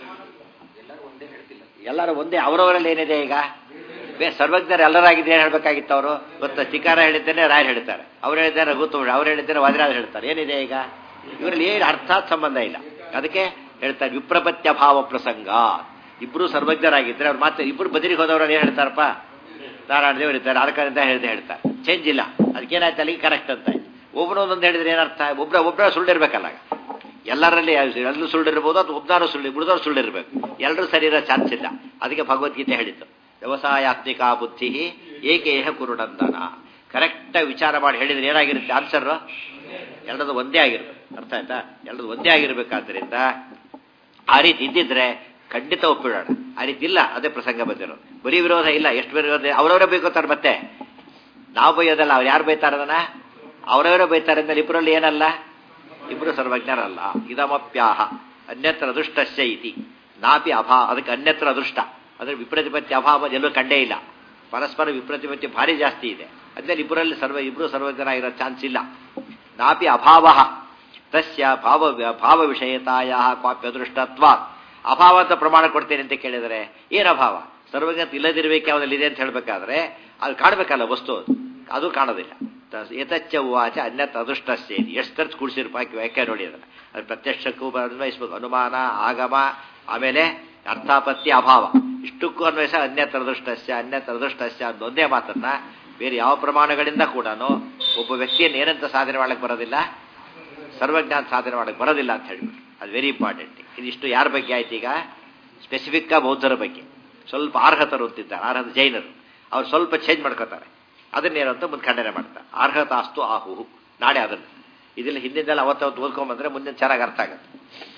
ಎಲ್ಲರೂ ಒಂದೇ ಅವರವರಲ್ಲಿ ಏನಿದೆ ಈಗ ಬೇ ಸರ್ವಜ್ಞರು ಎಲ್ಲರಾಗಿದೆ ಏನು ಹೇಳಬೇಕಾಗಿತ್ತು ಅವರು ಗೊತ್ತಾ ಚಿಕಾರ ಹೇಳಿದ್ದೇನೆ ರಾಯರು ಹೇಳ್ತಾರೆ ಅವ್ರು ಹೇಳಿದ್ದಾರೆ ಗೊತ್ತು ಅವ್ರು ಹೇಳಿದ್ದೇನೆ ವಜ್ರಾಜ್ ಹೇಳ್ತಾರೆ ಏನಿದೆ ಈಗ ಇವರಲ್ಲಿ ಏನು ಅರ್ಥಾತ್ ಸಂಬಂಧ ಇಲ್ಲ ಅದಕ್ಕೆ ಹೇಳ್ತಾರೆ ವಿಪ್ರಪತ್ಯ ಭಾವ ಪ್ರಸಂಗ ಇಬ್ರು ಸರ್ವಜ್ಞರಾಗಿದ್ರೆ ಅವ್ರು ಮಾತ್ರ ಇಬ್ರು ಬದಿರಿಗೆ ಹೋದವ್ರು ಏನು ಹೇಳ್ತಾರಪ್ಪ ನಾರಾಯಣ ದೇವರು ಇರ್ತಾರೆ ಅದಕ್ಕಂತ ಹೇಳಿದೆ ಹೇಳ್ತಾರೆ ಚೇಂಜ್ ಇಲ್ಲ ಅದಕ್ಕೇನಾಯ್ತು ಅಲ್ಲಿಗೆ ಕರೆಕ್ಟ್ ಅಂತ ಒಬ್ಬರು ಒಂದೊಂದು ಹೇಳಿದ್ರೆ ಏನರ್ಥ ಒಬ್ಬರ ಒಬ್ಬರ ಸುಳ್ಳಿರ್ಬೇಕಲ್ಲ ಎಲ್ಲರಲ್ಲಿ ಎಲ್ಲರೂ ಸುಳ್ಳಿರ್ಬೋದು ಅದು ಒಬ್ಬರು ಸುಳ್ಳು ಉಳಿದವ್ರು ಸುಳ್ಳಿರ್ಬೇಕು ಎಲ್ಲರೂ ಸರಿ ಇರೋ ಚಾನ್ಸ್ ಇಲ್ಲ ಅದಕ್ಕೆ ಭಗವದ್ಗೀತೆ ಹೇಳಿತ್ತು ವ್ಯವಸಾಯಾತ್ಮಿಕ ಬುದ್ಧಿ ಏಕೇಹ ಕುರುಡಂದನ ಕರೆಕ್ಟಾಗಿ ವಿಚಾರ ಮಾಡಿ ಹೇಳಿದ್ರೆ ಏನಾಗಿರುತ್ತೆ ಆನ್ಸರ್ ಎಲ್ಲರದು ಒಂದೇ ಆಗಿರ್ಬೇಕು ಅರ್ಥ ಆಯ್ತಾ ಎಲ್ಲರದು ಒಂದೇ ಆಗಿರ್ಬೇಕಾದ್ರಿಂದ ಆ ರೀತಿ ಇದ್ದಿದ್ರೆ ಖಂಡಿತ ಒಪ್ಪಿಡೋಣ ಆ ರೀತಿ ಇಲ್ಲ ಅದೇ ಪ್ರಸಂಗ ಬಂದಿರೋ ಬರೀ ವಿರೋಧ ಇಲ್ಲ ಎಷ್ಟು ವಿರೋಧ ಅವರವರೇ ಬೈಕೋತಾರೆ ಮತ್ತೆ ನಾವು ಬೈಯೋದಲ್ಲ ಅವ್ರು ಯಾರು ಬೈತಾರೆ ಅದನ್ನ ಅವರವರೇ ಬೈತಾರೆ ಅಂದ್ರೆ ಇಬ್ಬರಲ್ಲಿ ಏನಲ್ಲ ಇಬ್ರು ಸರ್ವಜ್ಞರಲ್ಲ ಇದಮಪ್ಯಾಹ ಅನ್ಯತ್ರ ಅದೃಷ್ಟಸ್ಯ ಇತಿ ನಾಪಿ ಅಭಾ ಅದಕ್ಕೆ ಅನ್ಯತ್ರ ಅದೃಷ್ಟ ಅಂದ್ರೆ ವಿಪ್ರತಿಪತ್ತಿ ಅಭಾವ ಎಲ್ಲೂ ಕಂಡೇ ಇಲ್ಲ ಪರಸ್ಪರ ವಿಪ್ರತಿಪತ್ತಿ ಭಾರಿ ಜಾಸ್ತಿ ಇದೆ ಅದ್ರಲ್ಲಿ ಇಬ್ಬರಲ್ಲಿ ಸರ್ವ ಇಬ್ರು ಸರ್ವಜ್ಞರ ಇರೋ ಚಾನ್ಸ್ ಇಲ್ಲ ನಾಪಿ ಅಭಾವ ತಸ್ಯ ಭಾವ ಭಾವ ವಿಷಯತಾಯ ಕ್ವಾಪ್ಯ ಅದೃಷ್ಟತ್ವ ಅಭಾವ ಅಂತ ಪ್ರಮಾಣ ಕೊಡ್ತೇನೆ ಅಂತ ಕೇಳಿದರೆ ಏನು ಅಭಾವ ಸರ್ವಜ್ಞತೆ ಇಲ್ಲದಿರಬೇಕು ಯಾವ್ದಲ್ಲಿ ಇದೆ ಅಂತ ಹೇಳಬೇಕಾದ್ರೆ ಅದು ಕಾಣಬೇಕಲ್ಲ ವಸ್ತು ಅದು ಕಾಣೋದಿಲ್ಲ ಯಥಚ್ಚ ಉವಾಚ ಅನ್ಯತ್ ಅದೃಷ್ಟಸ್ಯ ಎಷ್ಟು ಖರ್ಚು ಕೂಡಿಸಿರು ಪಾಕಿ ವ್ಯಾಖ್ಯೆ ನೋಡಿ ಅದನ್ನ ಅದು ಪ್ರತ್ಯಕ್ಷಕ್ಕೂ ಅನ್ವಯಿಸ್ಬೇಕು ಅನುಮಾನ ಆಗಮ ಆಮೇಲೆ ಅರ್ಥಾಪತ್ತಿ ಅಭಾವ ಇಷ್ಟಕ್ಕೂ ಅನ್ವಯಿಸ ಅನ್ಯತ್ರ ಅದೃಷ್ಟಸ್ಯ ಅನ್ಯತ್ರ ಅದೃಷ್ಟಸ್ಯ ಅಂತ ಒಂದೇ ಮಾತನ್ನ ಬೇರೆ ಯಾವ ಪ್ರಮಾಣಗಳಿಂದ ಕೂಡ ಒಬ್ಬ ವ್ಯಕ್ತಿಯನ್ನು ಏನಂತ ಸಾಧನೆ ಮಾಡಕ್ಕೆ ಬರೋದಿಲ್ಲ ಸರ್ವಜ್ಞಾನ ಸಾಧನೆ ಮಾಡಕ್ಕೆ ಬರೋದಿಲ್ಲ ಅಂತ ಹೇಳ್ಬಿಟ್ಟು ಅದು ವೆರಿ ಇಂಪಾರ್ಟೆಂಟ್ ಇದಿಷ್ಟು ಯಾರ ಬಗ್ಗೆ ಆಯ್ತು ಈಗ ಸ್ಪೆಸಿಫಿಕ್ ಬೌದ್ಧರ ಬಗ್ಗೆ ಸ್ವಲ್ಪ ಅರ್ಹತರು ಅಂತಿದ್ದಾರೆ ಅರ್ಹತ ಜೈನರು ಅವ್ರು ಸ್ವಲ್ಪ ಚೇಂಜ್ ಮಾಡ್ಕೋತಾರೆ ಅದನ್ನೇನು ಅಂತ ಮುಂದೆ ಖಂಡನೆ ಮಾಡ್ತಾರೆ ಅರ್ಹತಾಸ್ತು ಆಹುಹು ನಾಳೆ ಅದನ್ನು ಇದೆಲ್ಲ ಹಿಂದಿಂದೆಲ್ಲ ಅವತ್ತವತ್ತು ಓದ್ಕೊಂಬಂದ್ರೆ ಮುಂದಿನ ಚೆನ್ನಾಗಿ ಅರ್ಥ ಆಗುತ್ತೆ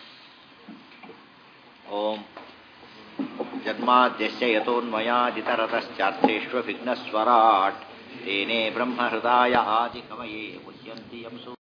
ಓಂ ಜನ್ಮಾದ್ಯಸ್ಯ ಯತೋನ್ಮಯಾದಿತರತಶ್ಚಾರ್ಥೇಷ್ವ ವಿಘ್ನಸ್ವರಾಟ್ ತೇನೇ ಬ್ರಹ್ಮಹೃದಾಯ ಆದಿಕವಯೇ ಮುಹ್ಯಂತಿ ಯಂ ಸು